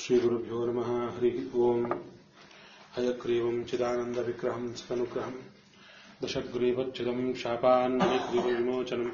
श्रीगुरुभ्यो नमः हरिः ओम् हयग्रीवम् चिदानन्दविग्रहम् सदनुग्रहम् दशग्रीवच्छिदम् शापान्मयग्रीवविमोचनम्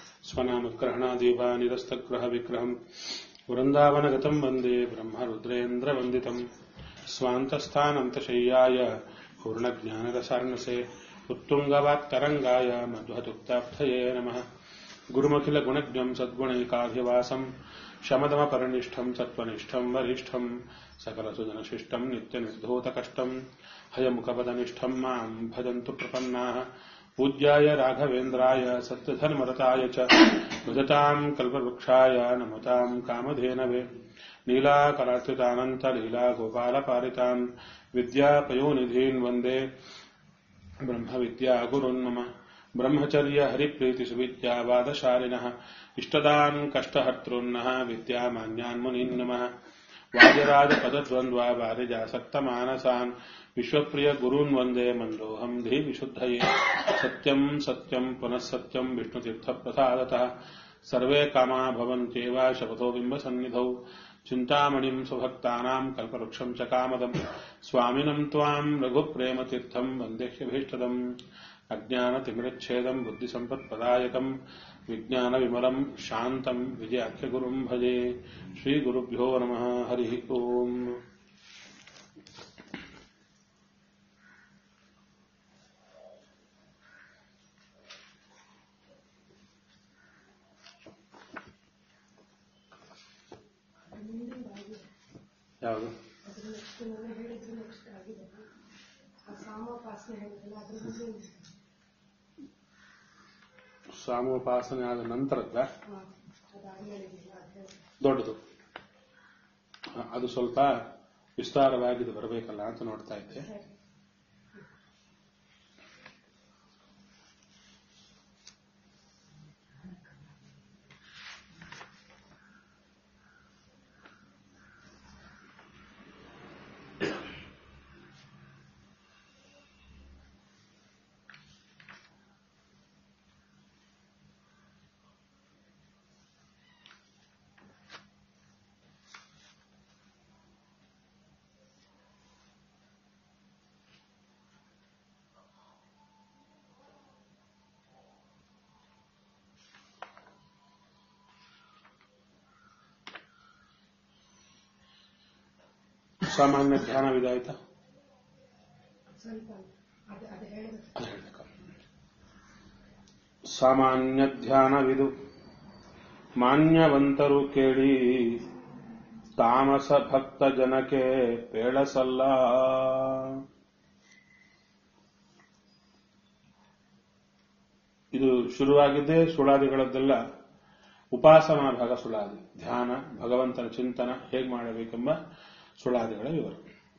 स्वनामग्रहणादेवानिरस्तग्रहविग्रहम् वृन्दावनगतम् वन्दे ब्रह्मरुद्रेन्द्रवन्दितम् स्वान्तस्थानन्तशय्याय पूर्णज्ञानरसार्णसे उत्तुङ्गवाक्तरङ्गाय मध्वदुक्तार्थये नमः गुरुमखिलगुणज्ञम् सद्गुणैकाभिवासम् शमदमपरनिष्ठम् सत्त्वनिष्ठम् वरिष्ठम् सकलसुजनशिष्टम् नित्यनिर्धोतकष्टम् हयमुखपदनिष्ठम् माम् भजन्तु प्रपन्नाः पूज्याय राघवेन्द्राय सत्यधर्मरताय च भजताम् कल्पवृक्षाय नमताम् कामधेनवे लीलाकरात्युतानन्तलीलागोपालपालितान् विद्यापयोनिधीन् वन्दे ब्रह्मविद्यागुरुन् मम ब्रह्मचर्य हरिप्रीतिसुविद्यावादशालिनः इष्टदान् कष्टहर्तॄन्नः विद्यामान्यान् मुनीन् नमः वाजराजपदद्वन्द्वा वारिजासक्तमानसान् विश्वप्रियगुरून् वन्दे मन्दोऽहम् धीविशुद्धये सत्यम् सत्यम् पुनः सत्यम् विष्णुतीर्थप्रसादतः सर्वे कामा भवन्त्येव शपथो बिम्बसन्निधौ चिन्तामणिम् सुभक्तानाम् कल्पवृक्षम् च कामदम् स्वामिनम् त्वाम् रघुप्रेमतीर्थम् वन्देह्यभीष्टदम् अज्ञानतिमिरच्छेदम् बुद्धिसम्पत्प्रदायकम् विज्ञानविमलम् शान्तम् विजयाख्यगुरुम् भजे श्रीगुरुभ्यो नमः हरिः ओम् ಯಾವುದು ಅದ್ರ ನೆಕ್ಸ್ಟ್ ನಾನು ಹೇಳಿದ್ದು ನೆಕ್ಸ್ಟ್ ಆಗಿದೆ ಆ ಸಾಮೋಪಾಸನೆ ಹೇಳಿದ್ರಲ್ಲ ಅದ್ರ ಬಗ್ಗೆ ಸಾಮೋಪಾಸನೆ ಆದ ನಂತರದ ಹಾ, ಅದಾದ್ಮೇಲೆ ಇದೆಯಲ್ಲ, ಅದ್ ಹೇಳಿ. ದೊಡ್ಡದು ಅ- ಅದು ಸ್ವಲ್ಪ ವಿಸ್ತಾರವಾಗಿ ಇದು ಬರಬೇಕಲ್ಲ ಅಂತ ನೋಡ್ತಾ ಇದ್ದೆ ಸರಿ. ಸಾಮಾನ್ಯ ಧ್ಯಾನವಿದಾಯ್ತಾ ಸ್ವಲ್ಪ ಅದು ಅದು ಹೇಳಿದ್ರೆ ಅದು ಹೇಳ್ಬೇಕು ಸಾಮಾನ್ಯ ಧ್ಯಾನವಿದು ಮಾನ್ಯವಂತರು ಕೇಳಿ ತಾಮಸ ಭಕ್ತ ಜನಕ್ಕೆ ಪೇಳಸಲ್ಲ ಇದು ಶುರುವಾಗಿದ್ದೇ ಸುಳಾದಿಗಳದ್ದೆಲ್ಲ ಉಪಾಸನಾ ಭಾಗ ಸುಳಾದಿ ಧ್ಯಾನ ಭಗವಂತನ ಚಿಂತನ ಹೇಗೆ ಮಾಡಬೇಕೆಂಬ ಸುಳಾದಿಗಳ ವಿವರ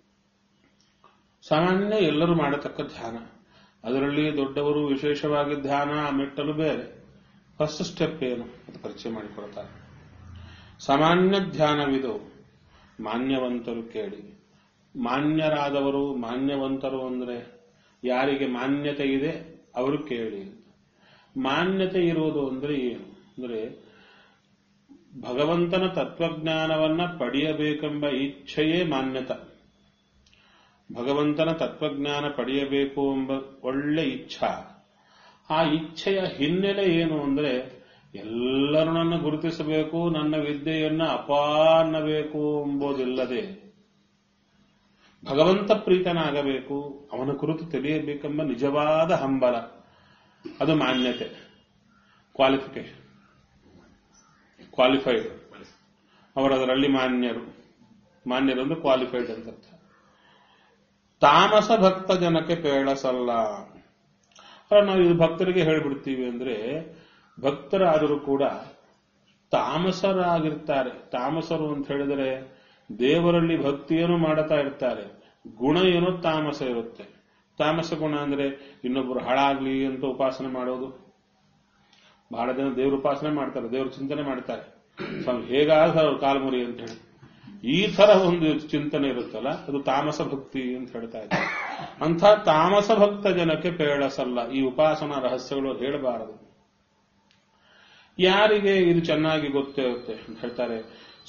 ಸಾಮಾನ್ಯ ಎಲ್ಲರೂ ಮಾಡತಕ್ಕ ಧ್ಯಾನ ಅದರಲ್ಲಿ ದೊಡ್ಡವರು ವಿಶೇಷವಾಗಿ ಧ್ಯಾನ ಮೆಟ್ಟಲು ಬೇರೆ ಫಸ್ಟ್ ಸ್ಟೆಪ್ ಏನು ಅದು ಪರಿಚಯ ಮಾಡಿಕೊಡ್ತಾರೆ ಸಾಮಾನ್ಯ ಧ್ಯಾನವಿದು ಮಾನ್ಯವಂತರು ಕೇಳಿ ಮಾನ್ಯರಾದವರು ಮಾನ್ಯವಂತರು ಅಂದ್ರೆ ಯಾರಿಗೆ ಮಾನ್ಯತೆ ಇದೆ ಅವರು ಕೇಳಿ ಮಾನ್ಯತೆ ಇರುವುದು ಅಂದ್ರೆ ಏನು ಅಂದ್ರೆ ಭಗವಂತನ ತತ್ವಜ್ಞಾನವನ್ನ ಪಡೆಯಬೇಕೆಂಬ ಇಚ್ಛೆಯೇ ಮಾನ್ಯತ ಭಗವಂತನ ತತ್ವಜ್ಞಾನ ಪಡೆಯಬೇಕು ಎಂಬ ಒಳ್ಳೆ ಇಚ್ಛಾ ಆ ಇಚ್ಛೆಯ ಹಿನ್ನೆಲೆ ಏನು ಅಂದ್ರೆ ಎಲ್ಲರೂ ನನ್ನ ಗುರುತಿಸಬೇಕು ನನ್ನ ವಿದ್ಯೆಯನ್ನ ಅಪಾ ಅನ್ನಬೇಕು ಎಂಬುದಿಲ್ಲದೆ ಭಗವಂತ ಪ್ರೀತನಾಗಬೇಕು ಅವನ ಕುರಿತು ತಿಳಿಯಬೇಕೆಂಬ ನಿಜವಾದ ಹಂಬಲ ಅದು ಮಾನ್ಯತೆ ಕ್ವಾಲಿಫಿಕೇಶನ್ ಕ್ವಾಲಿಫೈಡ್ ಅವರು ಅದರಲ್ಲಿ ಮಾನ್ಯರು ಮಾನ್ಯರು ಅಂದ್ರೆ ಕ್ವಾಲಿಫೈಡ್ ಅಂತ ಅರ್ಥ ತಾಮಸ ಭಕ್ತ ಜನಕ್ಕೆ ಪೇಳಸಲ್ಲ ಅಲ್ಲ ನಾವು ಇದು ಭಕ್ತರಿಗೆ ಹೇಳ್ಬಿಡ್ತೀವಿ ಅಂದ್ರೆ ಭಕ್ತರಾದರೂ ಕೂಡ ತಾಮಸರಾಗಿರ್ತಾರೆ ತಾಮಸರು ಅಂತ ಹೇಳಿದರೆ ದೇವರಲ್ಲಿ ಭಕ್ತಿಯನ್ನು ಮಾಡುತ್ತಾ ಇರ್ತಾರೆ ಗುಣ ಏನೋ ತಾಮಸ ಇರುತ್ತೆ ತಾಮಸ ಗುಣ ಅಂದ್ರೆ ಇನ್ನೊಬ್ಬರು ಹಾಳಾಗ್ಲಿ ಅಂತ ಉಪಾಸನೆ ಮಾಡೋದು ಬಹಳ ಜನ ದೇವ್ರ ಉಪಾಸನೆ ಮಾಡ್ತಾರೆ ದೇವ್ರ ಚಿಂತನೆ ಮಾಡ್ತಾರೆ ಸ್ವಾಮಿ ಹೇಗಾದ ಅವ್ರ ಕಾಲ್ಮುರಿ ಅಂತ ಹೇಳಿ ಈ ತರ ಒಂದು ಚಿಂತನೆ ಇರುತ್ತಲ್ಲ ಅದು ತಾಮಸ ಭಕ್ತಿ ಅಂತ ಹೇಳ್ತಾ ಇದ್ದಾರೆ ಅಂಥ ತಾಮಸ ಭಕ್ತ ಜನಕ್ಕೆ ಪೇಳಸಲ್ಲ ಈ ಉಪಾಸನಾ ರಹಸ್ಯಗಳು ಹೇಳಬಾರದು ಯಾರಿಗೆ ಇದು ಚೆನ್ನಾಗಿ ಗೊತ್ತಿರುತ್ತೆ ಅಂತ ಹೇಳ್ತಾರೆ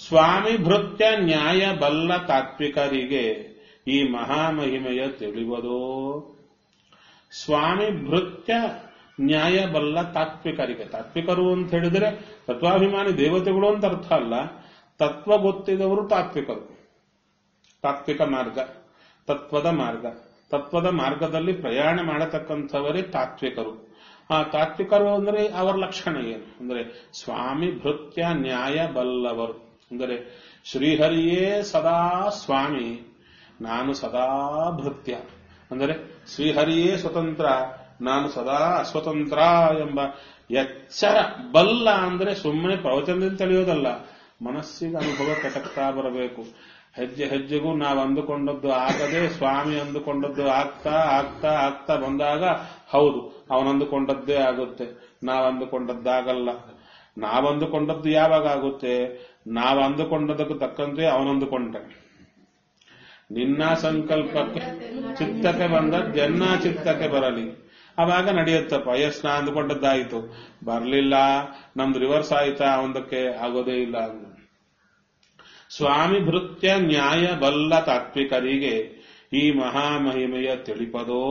ಸ್ವಾಮಿ ಭೃತ್ಯ ನ್ಯಾಯ ಬಲ್ಲ ತಾತ್ವಿಕರಿಗೆ ಈ ಮಹಾಮಹಿಮೆಯ ತಿಳಿವದೋ ಸ್ವಾಮಿ ಭೃತ್ಯ ನ್ಯಾಯ ಬಲ್ಲ ತಾತ್ವಿಕರಿಗೆ ತಾತ್ವಿಕರು ಅಂತ ಹೇಳಿದ್ರೆ ತತ್ವಾಭಿಮಾನಿ ದೇವತೆಗಳು ಅಂತ ಅರ್ಥ ಅಲ್ಲ ತತ್ವ ಗೊತ್ತಿದವರು ತಾತ್ವಿಕರು ತಾತ್ವಿಕ ಮಾರ್ಗ ತತ್ವದ ಮಾರ್ಗ ತತ್ವದ ಮಾರ್ಗದಲ್ಲಿ ಪ್ರಯಾಣ ಮಾಡತಕ್ಕಂಥವರೇ ತಾತ್ವಿಕರು ಆ ತಾತ್ವಿಕರು ಅಂದ್ರೆ ಅವರ ಲಕ್ಷಣ ಏನು ಅಂದ್ರೆ ಸ್ವಾಮಿ ಭೃತ್ಯ ನ್ಯಾಯ ಬಲ್ಲವರು ಅಂದರೆ ಶ್ರೀಹರಿಯೇ ಸದಾ ಸ್ವಾಮಿ ನಾನು ಸದಾ ಭೃತ್ಯ ಅಂದರೆ ಶ್ರೀಹರಿಯೇ ಸ್ವತಂತ್ರ ನಾನು ಸದಾ ಅಸ್ವತಂತ್ರ ಎಂಬ ಎಚ್ಚರ ಬಲ್ಲ ಅಂದ್ರೆ ಸುಮ್ಮನೆ ಪ್ರವಚನದಿಂದ ತಿಳಿಯೋದಲ್ಲ ಮನಸ್ಸಿಗೆ ಅನುಭವ ಕಟಕ್ತಾ ಬರಬೇಕು ಹೆಜ್ಜೆ ಹೆಜ್ಜೆಗೂ ನಾವು ಅಂದುಕೊಂಡದ್ದು ಆಗದೆ ಸ್ವಾಮಿ ಅಂದುಕೊಂಡದ್ದು ಆಗ್ತಾ ಆಗ್ತಾ ಆಗ್ತಾ ಬಂದಾಗ ಹೌದು ಅವನಂದುಕೊಂಡದ್ದೇ ಆಗುತ್ತೆ ನಾವು ಅಂದುಕೊಂಡದ್ದಾಗಲ್ಲ ನಾವು ಅಂದುಕೊಂಡದ್ದು ಯಾವಾಗ ಆಗುತ್ತೆ ನಾವು ಅಂದುಕೊಂಡದಕ್ಕೆ ತಕ್ಕಂತೆ ಅವನಂದುಕೊಂಡ ನಿನ್ನ ಸಂಕಲ್ಪಕ್ಕೆ ಚಿತ್ತಕ್ಕೆ ಬಂದ ಜನ್ನ ಚಿತ್ತಕ್ಕೆ ಬರಲಿ ಅವಾಗ ನಡೆಯುತ್ತಪ್ಪ ಎಸ್ ನಾ ಅಂದುಕೊಂಡದ್ದಾಯಿತು ಬರ್ಲಿಲ್ಲ ನಮ್ದು ರಿವರ್ಸ್ ಆಯ್ತಾ ಒಂದಕ್ಕೆ ಆಗೋದೇ ಇಲ್ಲ ಅಂದ್ರು. ಸ್ವಾಮಿ ಭೃತ್ಯ ನ್ಯಾಯ ಬಲ್ಲ ತಾತ್ವಿಕರಿಗೆ ಈ ಮಹಾಮಹಿಮೆಯ ತಿಳಿಪದೋ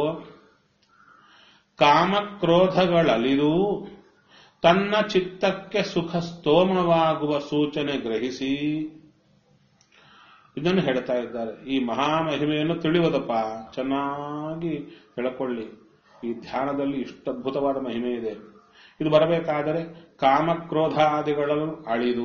ಕಾಮಕ್ರೋಧಗಳಲಿದು ತನ್ನ ಚಿತ್ತಕ್ಕೆ ಸುಖ ಸ್ತೋಮವಾಗುವ ಸೂಚನೆ ಗ್ರಹಿಸಿ ಇದನ್ನು ಹೇಳ್ತಾ ಇದ್ದಾರೆ ಈ ಮಹಾಮಹಿಮೆಯನ್ನು ತಿಳಿಯುವುದಪ್ಪ ಚೆನ್ನಾಗಿ ತಿಳ್ಕೊಳ್ಳಿ ಈ ಧ್ಯಾನದಲ್ಲಿ ಇಷ್ಟು ಅದ್ಭುತವಾದ ಮಹಿಮೆ ಇದೆ ಇದು ಬರಬೇಕಾದರೆ ಕಾಮಕ್ರೋಧಾದಿಗಳನ್ನು ಅಳಿದು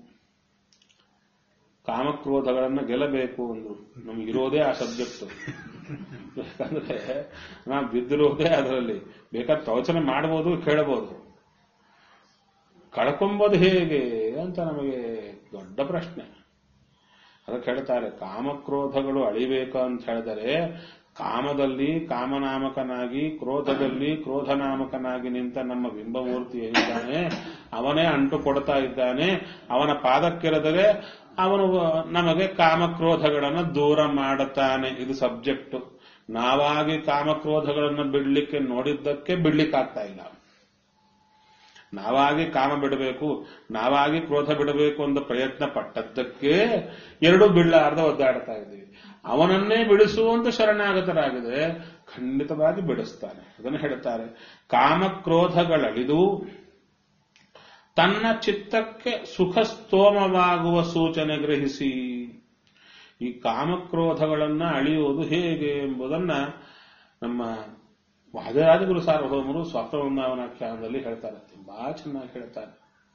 ಕಾಮಕ್ರೋಧಗಳನ್ನು ಗೆಲ್ಲಬೇಕು ಅಂದ್ರು ನಮಗಿರೋದೇ ಆ ಸಬ್ಜೆಕ್ಟ್ ಯಾಕಂದ್ರೆ ನಾವು ಬಿದ್ದಿರೋದೇ ಅದರಲ್ಲಿ ಬೇಕಾದ್ರೆ ಪ್ರವಚನ ಮಾಡಬಹುದು ಕೇಳಬಹುದು ಕಳ್ಕೊಂಬೋದು ಹೇಗೆ ಅಂತ ನಮಗೆ ದೊಡ್ಡ ಪ್ರಶ್ನೆ ಅದಕ್ಕೆ ಹೇಳ್ತಾರೆ ಕಾಮಕ್ರೋಧಗಳು ಅಳಿಬೇಕು ಅಂತ ಹೇಳಿದರೆ ಕಾಮದಲ್ಲಿ ಕಾಮನಾಮಕನಾಗಿ ಕ್ರೋಧದಲ್ಲಿ ಕ್ರೋಧನಾಮಕನಾಗಿ ನಿಂತ ನಮ್ಮ ಬಿಂಬಮೂರ್ತಿ ಏನಿದ್ದಾನೆ ಅವನೇ ಅಂಟು ಕೊಡ್ತಾ ಇದ್ದಾನೆ ಅವನ ಪಾದಕ್ಕಿರದರೆ ಅವನು ನಮಗೆ ಕಾಮಕ್ರೋಧಗಳನ್ನು ದೂರ ಮಾಡುತ್ತಾನೆ ಇದು ಸಬ್ಜೆಕ್ಟ್ ನಾವಾಗಿ ಕಾಮಕ್ರೋಧಗಳನ್ನು ಬಿಡ್ಲಿಕ್ಕೆ ನೋಡಿದ್ದಕ್ಕೆ ಬಿಡ್ಲಿಕ್ಕಾಗ್ತಾ ಇಲ್ಲ ನಾವಾಗಿ ಕಾಮ ಬಿಡಬೇಕು ನಾವಾಗಿ ಕ್ರೋಧ ಬಿಡಬೇಕು ಅಂತ ಪ್ರಯತ್ನ ಪಟ್ಟದ್ದಕ್ಕೆ ಎರಡು ಬಿಡಲಾರ್ದ ಒದ್ದಾಡ್ತಾ ಇದ್ದೀವಿ ಅವನನ್ನೇ ಬಿಡಿಸುವಂತ ಶರಣಾಗತರಾಗಿದೆ ಖಂಡಿತವಾಗಿ ಬಿಡಿಸ್ತಾನೆ ಅದನ್ನು ಹೇಳ್ತಾರೆ ಕಾಮಕ್ರೋಧಗಳಳಿದು ತನ್ನ ಚಿತ್ತಕ್ಕೆ ಸುಖ ಸ್ತೋಮವಾಗುವ ಸೂಚನೆ ಗ್ರಹಿಸಿ ಈ ಕಾಮಕ್ರೋಧಗಳನ್ನ ಅಳಿಯುವುದು ಹೇಗೆ ಎಂಬುದನ್ನ ನಮ್ಮ ವಾದರಾಜಗುರು ಸಾರ್ವಭೌಮರು ಸ್ವಪ್ನವೃಂದಾವನಾಖ್ಯಾನದಲ್ಲಿ ಹೇಳ್ತಾರೆ ತುಂಬಾ ಚೆನ್ನಾಗಿ ಹೇಳ್ತಾರೆ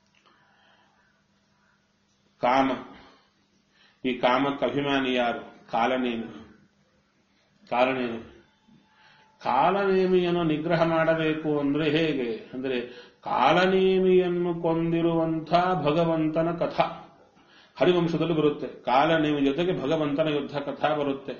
ಕಾಮ ಈ ಕಾಮಕ್ಕೆ ಅಭಿಮಾನಿ ಯಾರು ಕಾಲನೇಮಿ ಕಾಲನೇಮಿ ಕಾಲನೇಮಿಯನ್ನು ನಿಗ್ರಹ ಮಾಡಬೇಕು ಅಂದ್ರೆ ಹೇಗೆ ಅಂದ್ರೆ ಕಾಲನೇಮಿಯನ್ನು ಕೊಂದಿರುವಂಥ ಭಗವಂತನ ಕಥಾ ಹರಿವಂಶದಲ್ಲಿ ಬರುತ್ತೆ ಕಾಲನೇಮಿ ಜೊತೆಗೆ ಭಗವಂತನ ಯುದ್ಧ ಕಥಾ ಬರುತ್ತೆ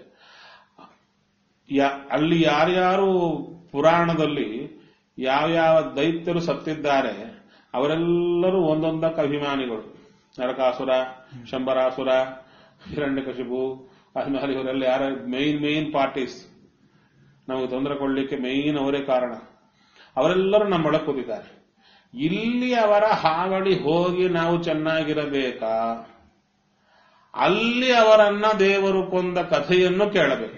ಅಲ್ಲಿ ಯಾರ್ಯಾರು ಪುರಾಣದಲ್ಲಿ ಯಾವ್ಯಾವ ದೈತ್ಯರು ಸತ್ತಿದ್ದಾರೆ ಅವರೆಲ್ಲರೂ ಒಂದೊಂದಕ್ಕೆ ಅಭಿಮಾನಿಗಳು ನರಕಾಸುರ ಶಂಬರಾಸುರ ಹಿರಣ್ಯಕಶಿಪು ಆದ್ಮೇಲೆ ಇವರೆಲ್ಲ ಯಾರ ಮೈನ್ ಮೈನ್ ಪಾರ್ಟೀಸ್ ನಮಗೆ ತೊಂದರೆ ಕೊಡಲಿಕ್ಕೆ ಮೈನ್ ಅವರೇ ಕಾರಣ ಅವರೆಲ್ಲರೂ ನಮ್ಮೊಳಗೆ ಕೂತಿದ್ದಾರೆ ಇಲ್ಲಿ ಅವರ ಹಾವಳಿ ಹೋಗಿ ನಾವು ಚೆನ್ನಾಗಿರಬೇಕಾ ಅಲ್ಲಿ ಅವರನ್ನ ದೇವರು ಕೊಂದ ಕಥೆಯನ್ನು ಕೇಳಬೇಕು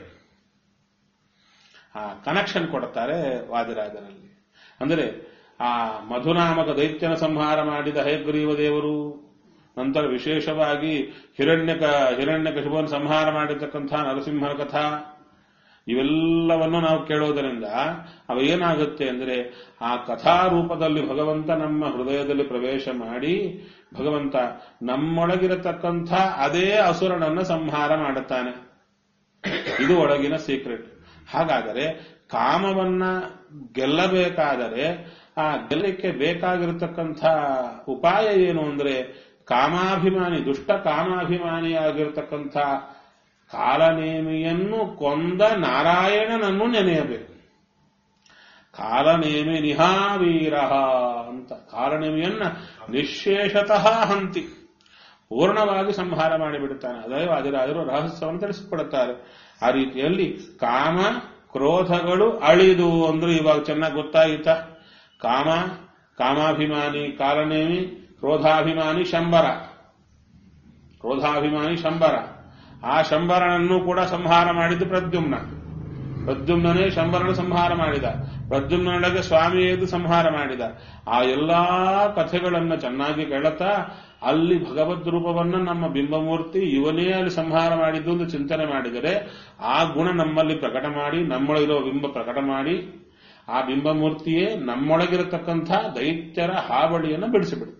ಆ ಕನೆಕ್ಷನ್ ಕೊಡುತ್ತಾರೆ ವಾದಿರಾಜರಲ್ಲಿ ಅಂದರೆ ಆ ಮಧುನಾಮಕ ದೈತ್ಯನ ಸಂಹಾರ ಮಾಡಿದ ಹಯಗ್ರೀವ ದೇವರು ನಂತರ ವಿಶೇಷವಾಗಿ ಹಿರಣ್ಯಕ ಹಿರಣ್ಯಕಶಿಪವನ್ನು ಸಂಹಾರ ಮಾಡಿರ್ತಕ್ಕಂಥ ನರಸಿಂಹನ ಕಥಾ ಇವೆಲ್ಲವನ್ನು ನಾವು ಕೇಳೋದರಿಂದ ಅವ ಏನಾಗುತ್ತೆ ಅಂದರೆ ಆ ಕಥಾ ರೂಪದಲ್ಲಿ ಭಗವಂತ ನಮ್ಮ ಹೃದಯದಲ್ಲಿ ಪ್ರವೇಶ ಮಾಡಿ ಭಗವಂತ ನಮ್ಮೊಳಗಿರತಕ್ಕಂಥ ಅದೇ ಅಸುರನನ್ನು ಸಂಹಾರ ಮಾಡುತ್ತಾನೆ ಇದು ಒಳಗಿನ ಸೀಕ್ರೆಟ್ ಹಾಗಾದರೆ ಕಾಮವನ್ನ ಗೆಲ್ಲಬೇಕಾದರೆ ಆ ಗೆಲ್ಲಕ್ಕೆ ಬೇಕಾಗಿರತಕ್ಕಂಥ ಉಪಾಯ ಏನು ಅಂದ್ರೆ ಕಾಮಾಭಿಮಾನಿ ದುಷ್ಟ ಕಾಮಾಭಿಮಾನಿಯಾಗಿರ್ತಕ್ಕಂಥ ಕಾಲನೇಮಿಯನ್ನು ಕೊಂದ ನಾರಾಯಣನನ್ನು ನೆನೆಯಬೇಕು ಕಾಲನೇಮಿ ನಿಹಾವೀರ ಅಂತ ಕಾಲನೇಮಿಯನ್ನ ನಿಶೇಷತಃ ಹಂತಿ ಪೂರ್ಣವಾಗಿ ಸಂಹಾರ ಮಾಡಿಬಿಡುತ್ತಾನೆ ಅದೇ ವಾದಿರಾಜರು ರಹಸ್ಯವನ್ನು ತಿಳಿಸಿಕೊಡುತ್ತಾರೆ ಆ ರೀತಿಯಲ್ಲಿ ಕಾಮ ಕ್ರೋಧಗಳು ಅಳಿದು ಅಂದ್ರೆ ಇವಾಗ ಚೆನ್ನಾಗಿ ಗೊತ್ತಾಯಿತ ಕಾಮ ಕಾಮಾಭಿಮಾನಿ ಕಾಲನೇಮಿ ಕ್ರೋಧಾಭಿಮಾನಿ ಶಂಬರ ಕ್ರೋಧಾಭಿಮಾನಿ ಶಂಬರ ಆ ಶಂಬರನನ್ನು ಕೂಡ ಸಂಹಾರ ಮಾಡಿದ್ದು ಪ್ರದ್ಯುಮ್ನ ಪ್ರದ್ಯುಮ್ನೇ ಶಂಬರನ ಸಂಹಾರ ಮಾಡಿದ ಪ್ರದ್ಯುಮ್ನೊಳಗೆ ಸ್ವಾಮಿ ಎದ್ದು ಸಂಹಾರ ಮಾಡಿದ ಆ ಎಲ್ಲಾ ಕಥೆಗಳನ್ನ ಚೆನ್ನಾಗಿ ಕೇಳುತ್ತಾ ಅಲ್ಲಿ ಭಗವದ್ ರೂಪವನ್ನ ನಮ್ಮ ಬಿಂಬಮೂರ್ತಿ ಇವನೇ ಅಲ್ಲಿ ಸಂಹಾರ ಮಾಡಿದ್ದು ಎಂದು ಚಿಂತನೆ ಮಾಡಿದರೆ ಆ ಗುಣ ನಮ್ಮಲ್ಲಿ ಪ್ರಕಟ ಮಾಡಿ ನಮ್ಮೊಳಗಿರೋ ಬಿಂಬ ಪ್ರಕಟ ಮಾಡಿ ಆ ಬಿಂಬಮೂರ್ತಿಯೇ ನಮ್ಮೊಳಗಿರತಕ್ಕಂಥ ದೈತ್ಯರ ಹಾವಳಿಯನ್ನು ಬಿಡಿಸಿಬಿಡ್ತಾರೆ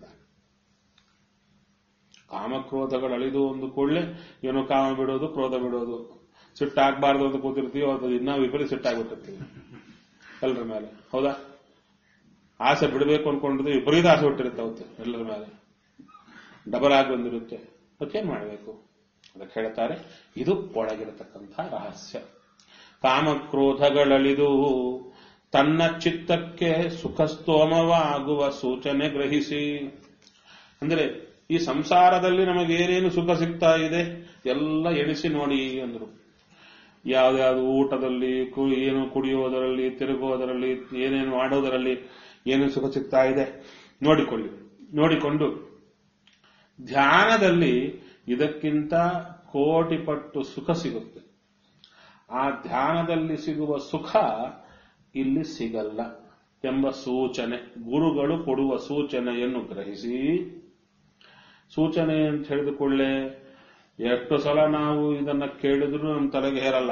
ಕಾಮಕ್ರೋಧಗಳು ಅಳಿದು ಒಂದು ಕೂಡಲೇ ಏನೋ ಕಾಮ ಬಿಡೋದು ಕ್ರೋಧ ಬಿಡೋದು ಸಿಟ್ಟಾಗಬಾರ್ದು ಅಂತ ಕೂತಿರ್ತೀವಿ ಅದು ಇನ್ನೂ ವಿಪರೀತ ಸಿಟ್ಟಾಗ್ಬಿಟ್ಟಿರ್ತೀವಿ ಎಲ್ಲರ ಮೇಲೆ ಹೌದಾ ಆಸೆ ಬಿಡಬೇಕು ಅನ್ಕೊಂಡಿರ್ತೀವಿ ವಿಪರೀತ ಆಸೆ ಹುಟ್ಟಿರುತ್ತೆ ಅವತ್ತು ಎಲ್ಲರ ಮೇಲೆ ಡಬಲ್ ಆಗಿ ಬಂದಿರುತ್ತೆ ಅದಕ್ಕೇನ್ ಮಾಡಬೇಕು ಅದಕ್ಕೆ ಹೇಳ್ತಾರೆ ಇದು ಒಳಗಿರತಕ್ಕಂಥ ರಹಸ್ಯ ಕಾಮಕ್ರೋಧಗಳಳಿದು ತನ್ನ ಚಿತ್ತಕ್ಕೆ ಸುಖಸ್ತೋಮವಾಗುವ ಸೂಚನೆ ಗ್ರಹಿಸಿ ಅಂದ್ರೆ ಈ ಸಂಸಾರದಲ್ಲಿ ನಮಗೇನೇನು ಸುಖ ಸಿಗ್ತಾ ಇದೆ ಎಲ್ಲ ಎಣಿಸಿ ನೋಡಿ ಅಂದ್ರು ಯಾವ್ದಾವ್ದು ಊಟದಲ್ಲಿ ಕು- ಏನು ಕುಡಿಯೋದರಲ್ಲಿ ತಿರುಗೋದರಲ್ಲಿ ಏನೇನು ಮಾಡೋದರಲ್ಲಿ ಏನೇನು ಸುಖ ಸಿಗ್ತಾ ಇದೆ ನೋಡಿಕೊಳ್ಳಿ ನೋಡಿಕೊಂಡು ಧ್ಯಾನದಲ್ಲಿ ಇದಕ್ಕಿಂತ ಕೋಟಿ ಪಟ್ಟು ಸುಖ ಸಿಗುತ್ತೆ ಆ ಧ್ಯಾನದಲ್ಲಿ ಸಿಗುವ ಸುಖ ಇಲ್ಲಿ ಸಿಗಲ್ಲ ಎಂಬ ಸೂಚನೆ ಗುರುಗಳು ಕೊಡುವ ಸೂಚನೆಯನ್ನು ಗ್ರಹಿಸಿ ಸೂಚನೆ ಅಂತ ಹೇಳಿದುಕೊಳ್ಳೆ ಎಷ್ಟು ಸಲ ನಾವು ಇದನ್ನ ಕೇಳಿದ್ರು ನಮ್ಮ ತಲೆಗೆ ಹೇರಲ್ಲ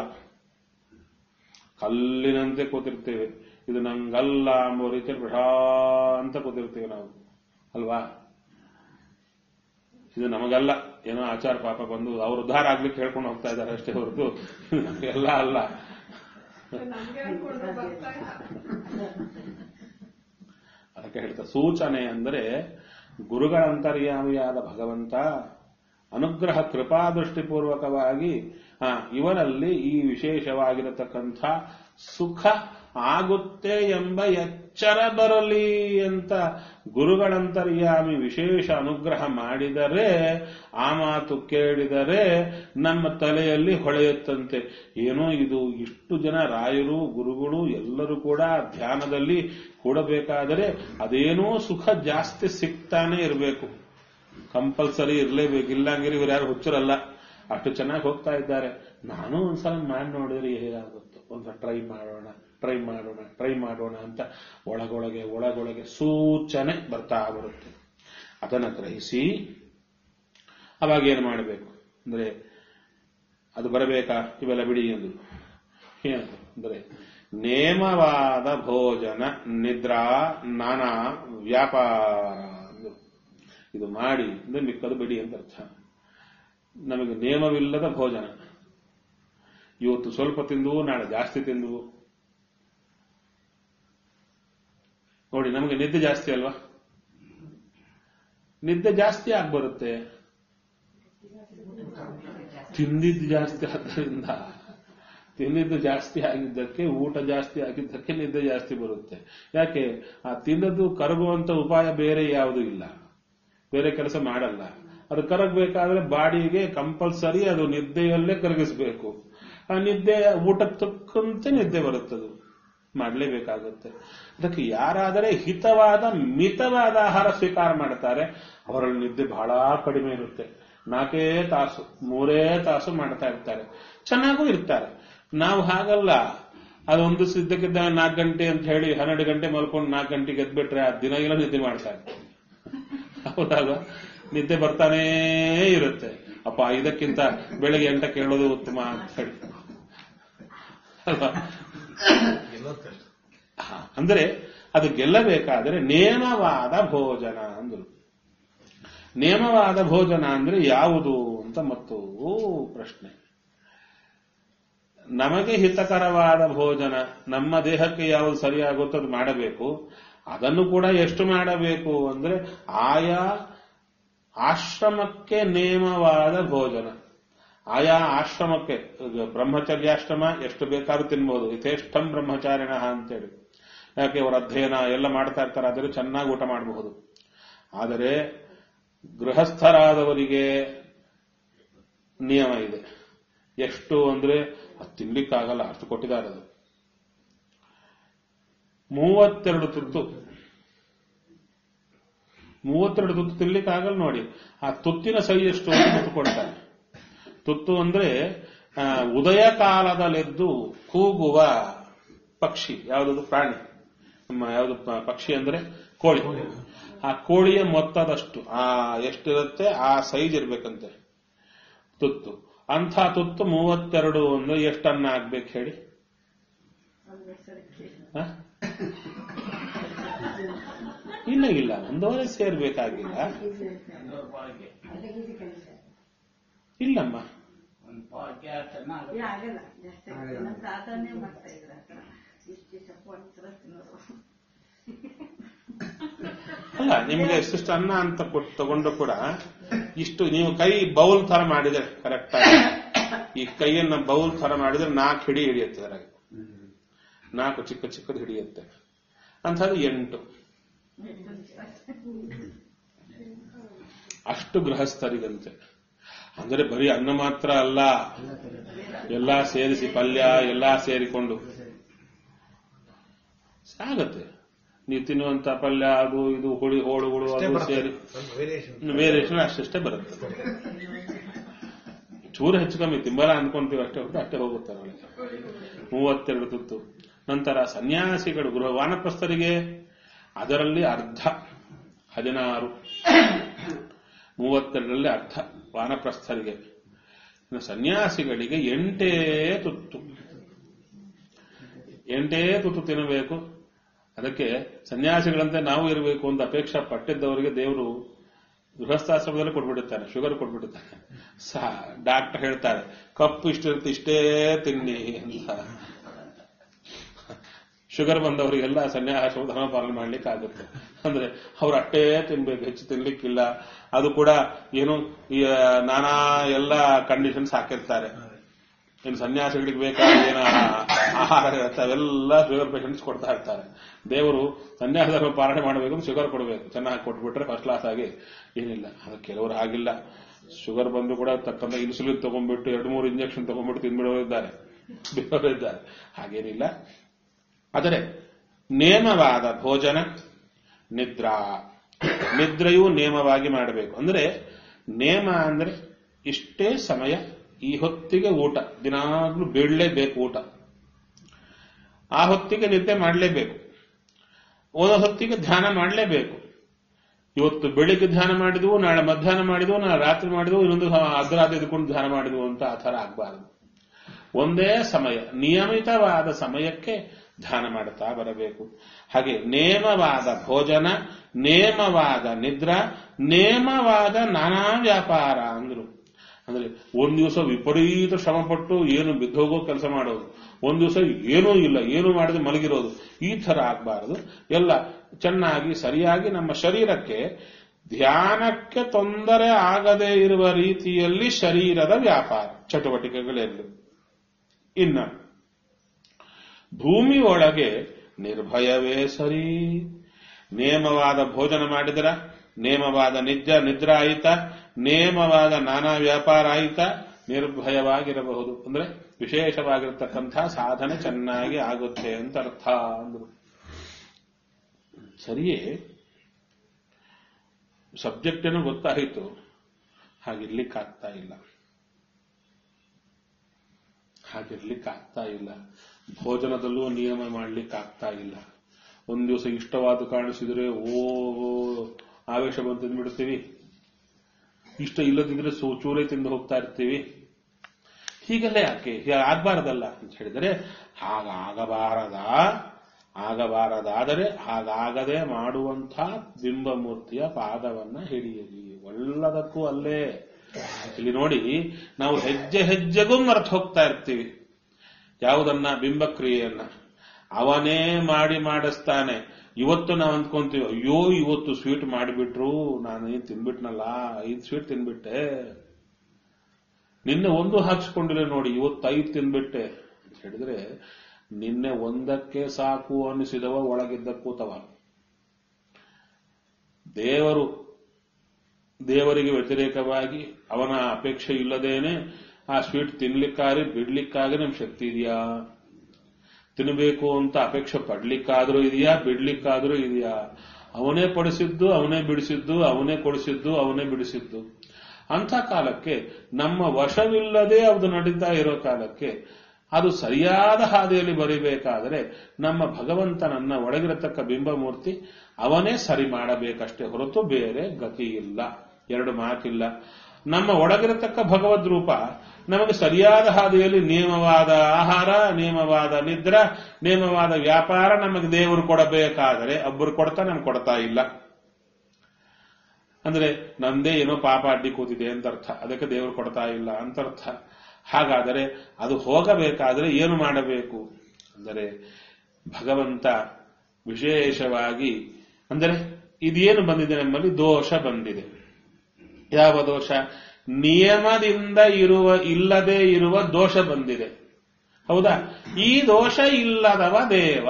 ಕಲ್ಲಿನಂತೆ ಕೂತಿರ್ತೇವೆ ಇದು ನಂಗಲ್ಲ ಎಂಬ ರೀತಿಯಲ್ಲಿ ಬಿಡಾ ಅಂತ ಕೂತಿರ್ತೀವಿ ನಾವು ಅಲ್ವಾ ಇದು ನಮಗಲ್ಲ ಏನೋ ಆಚಾರ ಪಾಪ ಬಂದು ಅವ್ರ ಉದ್ಧಾರ ಆಗ್ಲಿಕ್ಕೆ ಹೇಳ್ಕೊಂಡು ಹೋಗ್ತಾ ಇದ್ದಾರೆ ಅಷ್ಟೇ ಹೊರತು ನಮಗೆಲ್ಲ ಅಲ್ಲ ನಮ್ಗೆ ಅನ್ಕೊಂಡ್ರೆ ಬರ್ತಾ ಇಲ್ಲ ಅದಕ್ಕೆ ಹೇಳ್ತಾ ಸೂಚನೆ ಅಂದರೆ ಗುರುಗಳ ಅಂತರ್ಯಾಮಿಯಾದ ಭಗವಂತ ಅನುಗ್ರಹ ಕೃಪಾದೃಷ್ಟಿಪೂರ್ವಕವಾಗಿ ಆ, ಇವರಲ್ಲಿ ಈ ವಿಶೇಷವಾಗಿರತಕ್ಕಂಥ ಸುಖ ಆಗುತ್ತೆ ಎಂಬ ಎಚ್ಚರ ಬರಲಿ ಅಂತ ಗುರುಗಳಂತರ್ಯಾಮಿ ವಿಶೇಷ ಅನುಗ್ರಹ ಮಾಡಿದರೆ ಆ ಮಾತು ಕೇಳಿದರೆ ನಮ್ಮ ತಲೆಯಲ್ಲಿ ಹೊಳೆಯುತ್ತಂತೆ ಏನೋ ಇದು ಇಷ್ಟು ಜನ ರಾಯರು ಗುರುಗಳು ಎಲ್ಲರೂ ಕೂಡ ಧ್ಯಾನದಲ್ಲಿ ಕೂಡಬೇಕಾದರೆ ಅದೇನೋ ಸುಖ ಜಾಸ್ತಿ ಸಿಗ್ತಾನೆ ಇರಬೇಕು ಕಂಪಲ್ಸರಿ ಇರಲೇಬೇಕು ಇಲ್ಲಂಗಿರಿ ಇವ್ರು ಯಾರು ಹುಚ್ಚರಲ್ಲ ಅಷ್ಟು ಚೆನ್ನಾಗಿ ಹೋಗ್ತಾ ಇದ್ದಾರೆ ನಾನು ಒಂದ್ಸಲ ಮಾಡಿ ನೋಡಿದ್ರೆ ಹೇಗಾಗುತ್ತೋ ಒಂದ್ಸಲ ಟ್ರೈ ಮಾಡೋಣ ಟ್ರೈ ಮಾಡೋಣ ಟ್ರೈ ಮಾಡೋಣ ಅಂತ ಒಳಗೊಳಗೆ ಒಳಗೊಳಗೆ ಸೂಚನೆ ಬರ್ತಾ ಬರುತ್ತೆ ಅದನ್ನು ಗ್ರಹಿಸಿ ಅವಾಗ ಏನು ಮಾಡಬೇಕು ಅಂದ್ರೆ ಅದು ಬರಬೇಕಾ ಇವೆಲ್ಲ ಬಿಡಿ ಎಂದು ಏನದು ಅಂದ್ರೆ ನೇಮವಾದ ಭೋಜನ ನಿದ್ರಾ ನಾನಾ ವ್ಯಾಪಾರ ಅಂದ್ರು. ಇದು ಮಾಡಿ ಅಂದ್ರೆ ಮಿಕ್ಕದು ಬಿಡಿ ಅಂತ ಅರ್ಥ ನಮಗೆ ನೇಮವಿಲ್ಲದ ಭೋಜನ ಇವತ್ತು ಸ್ವಲ್ಪ ತಿಂದುವು ನಾಳೆ ಜಾಸ್ತಿ ತಿಂದುವು ನೋಡಿ ನಮಗೆ ನಿದ್ದೆ ಜಾಸ್ತಿ ಅಲ್ವಾ ನಿದ್ದೆ ಜಾಸ್ತಿ ಆಗ್ಬರುತ್ತೆ ತಿಂದಿದ್ದು ಜಾಸ್ತಿ ಆದ್ದರಿಂದ ತಿಂದಿದ್ದು ಜಾಸ್ತಿ ಆಗಿದ್ದಕ್ಕೆ ಊಟ ಜಾಸ್ತಿ ಆಗಿದ್ದಕ್ಕೆ ನಿದ್ದೆ ಜಾಸ್ತಿ ಬರುತ್ತೆ ಯಾಕೆ ಆ ತಿನ್ನದು ಕರಗುವಂತ ಉಪಾಯ ಬೇರೆ ಯಾವುದೂ ಇಲ್ಲ ಬೇರೆ ಕೆಲಸ ಮಾಡಲ್ಲ ಅದು ಕರಗಬೇಕಾದ್ರೆ ಬಾಡಿಗೆ ಕಂಪಲ್ಸರಿ ಅದು ನಿದ್ದೆಯಲ್ಲೇ ಕರಗಿಸ್ಬೇಕು ಆ ನಿದ್ದೆ ಊಟಕ್ಕೆ ತಕ್ಕಂತೆ ನಿದ್ದೆ ಬರುತ್ತದು ಮಾಡಲೇಬೇಕಾಗುತ್ತೆ ಅದಕ್ಕೆ ಯಾರಾದರೆ ಹಿತವಾದ ಮಿತವಾದ ಆಹಾರ ಸ್ವೀಕಾರ ಮಾಡ್ತಾರೆ ಅವರಲ್ಲಿ ನಿದ್ದೆ ಬಹಳ ಕಡಿಮೆ ಇರುತ್ತೆ ನಾಲ್ಕೇ ತಾಸು ಮೂರೇ ತಾಸು ಮಾಡ್ತಾ ಇರ್ತಾರೆ ಚೆನ್ನಾಗೂ ಇರ್ತಾರೆ ನಾವು ಹಾಗಲ್ಲ ಅದೊಂದು ಸಿದ್ಧಕ್ಕಿದ್ದ ನಾಲ್ಕು ಗಂಟೆ ಅಂತ ಹೇಳಿ ಹನ್ನೆರಡು ಗಂಟೆ ಮಲ್ಕೊಂಡು ನಾಲ್ಕು ಗಂಟೆಗೆ ಎದ್ಬಿಟ್ರೆ ಆ ದಿನ ಎಲ್ಲ ನಿದ್ದೆ ಮಾಡ್ತಾ ಇರ್ತಾರೆ ಹೌದಲ್ವಾ ನಿದ್ದೆ ಬರ್ತಾನೇ ಇರುತ್ತೆ ಅಪ್ಪ ಇದಕ್ಕಿಂತ ಬೆಳಗ್ಗೆ ಎಂಟಕ್ಕೆ ಹೇಳೋದು ಉತ್ತಮ ಅಂತ ಹೇಳಿ ಅಲ್ವಾ ಹಾ, ಅಂದ್ರೆ ಅದು ಗೆಲ್ಲಬೇಕಾದರೆ ನೇಮವಾದ ಭೋಜನ ಅಂದ್ರು ನೇಮವಾದ ಭೋಜನ ಅಂದ್ರೆ ಯಾವುದು ಅಂತ ಮತ್ತು ಪ್ರಶ್ನೆ ನಮಗೆ ಹಿತಕರವಾದ ಭೋಜನ ನಮ್ಮ ದೇಹಕ್ಕೆ ಯಾವುದು ಸರಿಯಾಗುತ್ತೋ ಅದು ಮಾಡಬೇಕು ಅದನ್ನು ಕೂಡ ಎಷ್ಟು ಮಾಡಬೇಕು ಅಂದ್ರೆ ಆಯಾ ಆಶ್ರಮಕ್ಕೆ ನೇಮವಾದ ಭೋಜನ ಆಯಾ ಆಶ್ರಮಕ್ಕೆ ಈಗ ಬ್ರಹ್ಮಚರ್ಯಾಶ್ರಮ ಎಷ್ಟು ಬೇಕಾದ್ರೂ ತಿನ್ಬೋದು ಯಥೇಷ್ಟಂ ಬ್ರಹ್ಮಚಾರಿಣ ಅಂತೇಳಿ ಯಾಕೆ ಅವರ ಅಧ್ಯಯನ ಎಲ್ಲ ಮಾಡ್ತಾ ಇರ್ತಾರೆ ಆದರೆ ಚೆನ್ನಾಗಿ ಊಟ ಮಾಡಬಹುದು ಆದರೆ ಗೃಹಸ್ಥರಾದವರಿಗೆ ನಿಯಮ ಇದೆ ಎಷ್ಟು ಅಂದ್ರೆ ಅದು ತಿನ್ಲಿಕ್ಕಾಗಲ್ಲ ಅಷ್ಟು ಕೊಟ್ಟಿದ್ದಾರೆ ಅದು ಮೂವತ್ತೆರಡು ತುತ್ತು ಮೂವತ್ತೆರಡು ತುತ್ತು ತಿನ್ಲಿಕ್ಕೆ ಆಗಲ್ಲ ನೋಡಿ ಆ ತುತ್ತಿನ ಸೈ ಎಷ್ಟು ಅಂತ ತುತ್ತು ಕೊಡ್ತಾರೆ ತುತ್ತು ಅಂದ್ರೆ ಆ, ಉದಯ ಕಾಲದಲ್ಲೆದ್ದು ಕೂಗುವ ಪಕ್ಷಿ ಯಾವುದದು ಪ್ರಾಣಿ ನಮ್ಮ ಯಾವುದು ಪ- ಪಕ್ಷಿ ಅಂದ್ರೆ ಕೋಳಿ ಆ ಕೋಳಿಯ ಮೊತ್ತದಷ್ಟು ಆ ಎಷ್ಟಿರುತ್ತೆ ಆ ಸೈಜ್ ಇರ್ಬೇಕಂತೆ ತುತ್ತು ಅಂಥ ತುತ್ತು ಮೂವತ್ತೆರಡು ಅಂದ್ರೆ ಎಷ್ಟನ್ನ ಆಗ್ಬೇಕು ಹೇಳಿ ಹ? ಇಲ್ಲ ಇಲ್ಲ ಒಂದೂವರೆ ಸೇರ್ಬೇಕಾಗಿಲ್ಲ ಇಲ್ಲಮ್ಮ ಒಂದು ಪಾವ್ಗೆ ಚೆನ್ನಾಗಿ ಆಗಲ್ಲ ಜಾಸ್ತಿ ಆಗಲ್ಲ. ನಮ್ಮ ತಾತನೇ ಮಾಡ್ತಾ ಇದ್ರ ಇಷ್ಟು ಸ್ವಲ್ಪ ಒಂದ್ಸಲ ತಿನ್ನೋದು ಅಲ್ಲ ನಿಮ್ಗೆ ಎಷ್ಟಿಷ್ಟು ಅನ್ನ ಅಂತ ಕೊಟ್ಟು ತಗೊಂಡು ಕೂಡ ಇಷ್ಟು ನೀವು ಕೈ ಬೌಲ್ ತರ ಮಾಡಿದ್ರೆ ಕರೆಕ್ಟ್ ಆಗಿ ಈ ಕೈಯನ್ನ ಬೌಲ್ ತರ ಮಾಡಿದ್ರೆ ನಾಲ್ಕು ಹಿಡಿ ಹಿಡಿಯುತ್ತೆ ಅದರಾಗೆ ನಾಲ್ಕು ಚಿಕ್ಕ ಚಿಕ್ಕದು ಹಿಡಿಯುತ್ತೆ ಅಂಥದ್ದು ಎಂಟು ಅಷ್ಟು ಗೃಹಸ್ಥರಿಗಂತೆ ಅಂದರೆ ಬರೀ ಅನ್ನ ಮಾತ್ರ ಅಲ್ಲ ಎಲ್ಲಾ ಸೇರಿಸಿ ಪಲ್ಯ ಎಲ್ಲಾ ಸೇರಿಕೊಂಡು ಆಗತ್ತೆ ನೀವು ತಿನ್ನುವಂತ ಪಲ್ಯ ಅದು ಇದು ಹುಳಿ ಹೋಳುಗಳು ಅದು ಸೇರಿ ವೇರಿಯೇಷನ್ ಅಷ್ಟಷ್ಟೇ ಬರುತ್ತೆ ಚೂರು ಹೆಚ್ಚು ಕಮ್ಮಿ ತಿಂಬಲ ಅನ್ಕೊಂತೀವಿ ಅಷ್ಟೇ ಹೊರತು ಅಷ್ಟೇ ಹೋಗುತ್ತೆ ಅವಳಿಗೆ ಮೂವತ್ತೆರಡು ತುತ್ತು ನಂತರ ಸನ್ಯಾಸಿಗಳು ಗೃಹ ವಾನಪ್ರಸ್ಥರಿಗೆ ಅದರಲ್ಲಿ ಅರ್ಧ ಹದಿನಾರು ಮೂವತ್ತೆರಡರಲ್ಲಿ ಅರ್ಧ ವಾನಪ್ರಸ್ಥರಿಗೆ ಇನ್ನು ಸನ್ಯಾಸಿಗಳಿಗೆ ಎಂಟೇ ತುತ್ತು ಎಂಟೇ ತುತ್ತು ತಿನ್ನಬೇಕು ಅದಕ್ಕೆ ಸನ್ಯಾಸಿಗಳಂತೆ ನಾವು ಇರಬೇಕು ಅಂತ ಅಪೇಕ್ಷೆ ಪಟ್ಟಿದ್ದವರಿಗೆ ದೇವರು ಗೃಹಸ್ಥಾಶ್ರಮದಲ್ಲಿ ಕೊಟ್ಬಿಡುತ್ತಾನೆ ಶುಗರ್ ಕೊಟ್ಬಿಡುತ್ತಾನೆ ಸಾ ಡಾಕ್ಟರ್ ಹೇಳ್ತಾರೆ ಕಪ್ಪು ಇಷ್ಟಿರುತ್ತೆ ಇಷ್ಟೇ ತಿನ್ನಿ ಅಂತ ಶುಗರ್ ಬಂದವರಿಗೆಲ್ಲ ಸನ್ಯಾಸ ಧರ್ಮ ಪಾಲನೆ ಮಾಡ್ಲಿಕ್ಕೆ ಆಗುತ್ತೆ ಅಂದ್ರೆ ಅವ್ರು ಅಷ್ಟೇ ತಿನ್ಬೇಕು ಹೆಚ್ಚು ತಿನ್ಲಿಕ್ಕಿಲ್ಲ ಅದು ಕೂಡ ಏನು ಈ ನಾನಾ ಎಲ್ಲ ಕಂಡೀಷನ್ಸ್ ಹಾಕಿರ್ತಾರೆ ಇನ್ನು ಸನ್ಯಾಸಿಗಳಿಗೆ ಬೇಕಾದ ಏನು ಆಹಾರ ಇರುತ್ತೆ ಅವೆಲ್ಲ ಶುಗರ್ ಪೇಷಂಟ್ಸ್ ಕೊಡ್ತಾ ಇರ್ತಾರೆ ದೇವರು ಸನ್ಯಾಸ ಧರ್ಮ ಪಾಲನೆ ಮಾಡಬೇಕು ಶುಗರ್ ಕೊಡಬೇಕು ಚೆನ್ನಾಗಿ ಕೊಟ್ಬಿಟ್ರೆ ಫಸ್ಟ್ ಕ್ಲಾಸ್ ಆಗಿ ಏನಿಲ್ಲ ಅದು ಕೆಲವರು ಹಾಗಿಲ್ಲ ಶುಗರ್ ಬಂದು ಕೂಡ ತಕ್ಕಂತ ಇನ್ಸುಲಿನ್ ತಗೊಂಡ್ಬಿಟ್ಟು ಎರಡು ಮೂರು ಇಂಜೆಕ್ಷನ್ ತಗೊಂಡ್ಬಿಟ್ಟು ತಿನ್ಬಿಡೋರು ಇದ್ದಾರೆ ಬಿಡೋರು ಇದ್ದಾರೆ ಹಾಗೇನಿಲ್ಲ ಆದರೆ ನೇಮವಾದ ಭೋಜನ ನಿದ್ರಾ ನಿದ್ರೆಯೂ ನೇಮವಾಗಿ ಮಾಡಬೇಕು ಅಂದ್ರೆ ನೇಮ ಅಂದ್ರೆ ಇಷ್ಟೇ ಸಮಯ ಈ ಹೊತ್ತಿಗೆ ಊಟ ದಿನಾಗ್ಲೂ ಬೀಳಲೇಬೇಕು ಊಟ ಆ ಹೊತ್ತಿಗೆ ನಿದ್ದೆ ಮಾಡಲೇಬೇಕು ಓದೋ ಹೊತ್ತಿಗೆ ಧ್ಯಾನ ಮಾಡಲೇಬೇಕು ಇವತ್ತು ಬೆಳಿಗ್ಗೆ ಧ್ಯಾನ ಮಾಡಿದ್ವು ನಾಳೆ ಮಧ್ಯಾಹ್ನ ಮಾಡಿದ್ವು ನಾಳೆ ರಾತ್ರಿ ಮಾಡಿದ್ವು ಇನ್ನೊಂದು ಅರ್ಧರಾತ್ರಿ ಇದ್ಕೊಂಡು ಧ್ಯಾನ ಮಾಡಿದ್ವು ಅಂತ ಆ ಥರ ಆಗಬಾರದು ಒಂದೇ ಸಮಯ ನಿಯಮಿತವಾದ ಸಮಯಕ್ಕೆ ಧ್ಯಾನ ಮಾಡುತ್ತಾ ಬರಬೇಕು ಹಾಗೆ ನೇಮವಾದ ಭೋಜನ ನೇಮವಾದ ನಿದ್ರಾ ನೇಮವಾದ ನಾನಾ ವ್ಯಾಪಾರ ಅಂದ್ರು ಅಂದ್ರೆ ಒಂದ್ ದಿವಸ ವಿಪರೀತ ಶ್ರಮಪಟ್ಟು ಏನು ಬಿದ್ದೋಗೋ ಕೆಲಸ ಮಾಡೋದು ಒಂದ್ ದಿವಸ ಏನೂ ಇಲ್ಲ ಏನು ಮಾಡದೆ ಮಲಗಿರೋದು ಈ ತರ ಆಗ್ಬಾರದು ಎಲ್ಲ ಚೆನ್ನಾಗಿ ಸರಿಯಾಗಿ ನಮ್ಮ ಶರೀರಕ್ಕೆ ಧ್ಯಾನಕ್ಕೆ ತೊಂದರೆ ಆಗದೇ ಇರುವ ರೀತಿಯಲ್ಲಿ ಶರೀರದ ವ್ಯಾಪಾರ ಚಟುವಟಿಕೆಗಳಿರಲಿ ಇನ್ನ ಭೂಮಿ ಒಳಗೆ ನಿರ್ಭಯವೇ ಸರಿ ನೇಮವಾದ ಭೋಜನ ಮಾಡಿದ್ರ ನೇಮವಾದ ನಿಜ ನಿದ್ರಾ ಆಯಿತ ನೇಮವಾದ ನಾನಾ ವ್ಯಾಪಾರ ಆಯಿತ ನಿರ್ಭಯವಾಗಿರಬಹುದು ಅಂದ್ರೆ ವಿಶೇಷವಾಗಿರತಕ್ಕಂಥ ಸಾಧನೆ ಚೆನ್ನಾಗಿ ಆಗುತ್ತೆ ಅಂತ ಅರ್ಥ ಅಂದ್ರು ಸರಿಯೇ ಸಬ್ಜೆಕ್ಟ್ ಏನೋ ಗೊತ್ತಾಯಿತು ಹಾಗಿರ್ಲಿಕ್ಕಾಗ್ತಾ ಇಲ್ಲ ಹಾಗಿರ್ಲಿಕ್ಕಾಗ್ತಾ ಇಲ್ಲ ಭೋಜನದಲ್ಲೂ ನಿಯಮ ಮಾಡ್ಲಿಕ್ಕಾಗ್ತಾ ಇಲ್ಲ ಒಂದ್ ದಿವಸ ಇಷ್ಟವಾದ ಕಾಣಿಸಿದ್ರೆ ಓ ಆವೇಶ ಬಂದು ತಿಂದ್ಬಿಡ್ತೀವಿ ಇಷ್ಟ ಇಲ್ಲದಿದ್ರೆ ಸು- ಚೂರೆ ತಿಂದು ಹೋಗ್ತಾ ಇರ್ತೀವಿ ಹೀಗೆಲ್ಲ ಯಾಕೆ ಹೀಗೆ ಆಗ್ಬಾರದಲ್ಲ ಅಂತ ಹೇಳಿದರೆ ಹಾಗಾಗಬಾರದ ಆಗಬಾರದಾದರೆ ಹಾಗಾಗದೆ ಮಾಡುವಂಥ ಬಿಂಬಮೂರ್ತಿಯ ಪಾದವನ್ನ ಹಿಡಿಯಿರಿ ಒಳ್ಳದಕ್ಕೂ ಅಲ್ಲೇ ಇಲ್ಲಿ ನೋಡಿ ನಾವು ಹೆಜ್ಜೆ ಹೆಜ್ಜೆಗೂ ಮರೆತು ಹೋಗ್ತಾ ಇರ್ತೀವಿ ಯಾವುದನ್ನ ಬಿಂಬಕ್ರಿಯೆಯನ್ನ ಅವನೇ ಮಾಡಿ ಮಾಡಿಸ್ತಾನೆ ಇವತ್ತು ನಾವು ಅಂದ್ಕೊಂತೀವಿ ಅಯ್ಯೋ ಇವತ್ತು ಸ್ವೀಟ್ ಮಾಡಿಬಿಟ್ರು ನಾನು ಏನ್ ತಿನ್ಬಿಟ್ನಲ್ಲ ಐದು ಸ್ವೀಟ್ ತಿನ್ಬಿಟ್ಟೆ ನಿನ್ನೆ ಒಂದು ಹಾಕ್ಸ್ಕೊಂಡಿಲ್ಲ ನೋಡಿ ಇವತ್ತು ಐದು ತಿನ್ಬಿಟ್ಟೆ ಅಂತ ಹೇಳಿದ್ರೆ ನಿನ್ನೆ ಒಂದಕ್ಕೆ ಸಾಕು ಅನಿಸಿದವ ಒಳಗಿದ್ದ ಕೂತವ ದೇವರು ದೇವರಿಗೆ ವ್ಯತಿರೇಕವಾಗಿ ಅವನ ಅಪೇಕ್ಷೆ ಇಲ್ಲದೇನೆ ಆ ಸ್ವೀಟ್ ತಿನ್ಲಿಕ್ಕಾಗಿ ಬಿಡ್ಲಿಕ್ಕಾಗಿ ನಮ್ ಶಕ್ತಿ ಇದೆಯಾ ತಿನ್ನಬೇಕು ಅಂತ ಅಪೇಕ್ಷೆ ಪಡ್ಲಿಕ್ಕಾದ್ರೂ ಇದೆಯಾ ಬಿಡ್ಲಿಕ್ಕಾದ್ರೂ ಇದೆಯಾ ಅವನೇ ಪಡಿಸಿದ್ದು ಅವನೇ ಬಿಡಿಸಿದ್ದು ಅವನೇ ಕೊಡಿಸಿದ್ದು ಅವನೇ ಬಿಡಿಸಿದ್ದು ಅಂಥ ಕಾಲಕ್ಕೆ ನಮ್ಮ ವಶವಿಲ್ಲದೆ ಅದು ನಡೀತಾ ಇರೋ ಕಾಲಕ್ಕೆ ಅದು ಸರಿಯಾದ ಹಾದಿಯಲ್ಲಿ ಬರಿಬೇಕಾದರೆ ನಮ್ಮ ಭಗವಂತನನ್ನ ಒಳಗಿರತಕ್ಕ ಬಿಂಬಮೂರ್ತಿ ಅವನೇ ಸರಿ ಮಾಡಬೇಕಷ್ಟೇ ಹೊರತು ಬೇರೆ ಗತಿ ಇಲ್ಲ ಎರಡು ಮಾತಿಲ್ಲ ನಮ್ಮ ಒಳಗಿರತಕ್ಕ ಭಗವದ್ ರೂಪ ನಮಗೆ ಸರಿಯಾದ ಹಾದಿಯಲ್ಲಿ ನಿಯಮವಾದ ಆಹಾರ ನಿಯಮವಾದ ನಿದ್ರ ನಿಯಮವಾದ ವ್ಯಾಪಾರ ನಮಗೆ ದೇವರು ಕೊಡಬೇಕಾದರೆ ಒಬ್ಬರು ಕೊಡ್ತಾ ನಮ್ಗೆ ಕೊಡ್ತಾ ಇಲ್ಲ ಅಂದ್ರೆ ನಂದೇ ಏನೋ ಪಾಪ ಅಡ್ಡಿ ಕೂತಿದೆ ಅಂತ ಅರ್ಥ ಅದಕ್ಕೆ ದೇವರು ಕೊಡ್ತಾ ಇಲ್ಲ ಅಂತ ಅರ್ಥ ಹಾಗಾದರೆ ಅದು ಹೋಗಬೇಕಾದರೆ ಏನು ಮಾಡಬೇಕು ಅಂದರೆ ಭಗವಂತ ವಿಶೇಷವಾಗಿ ಅಂದರೆ ಇದೇನು ಬಂದಿದೆ ನಮ್ಮಲ್ಲಿ ದೋಷ ಬಂದಿದೆ ಯಾವ ದೋಷ ನಿಯಮದಿಂದ ಇರುವ ಇಲ್ಲದೆ ಇರುವ ದೋಷ ಬಂದಿದೆ ಹೌದಾ ಈ ದೋಷ ಇಲ್ಲದವ ದೇವ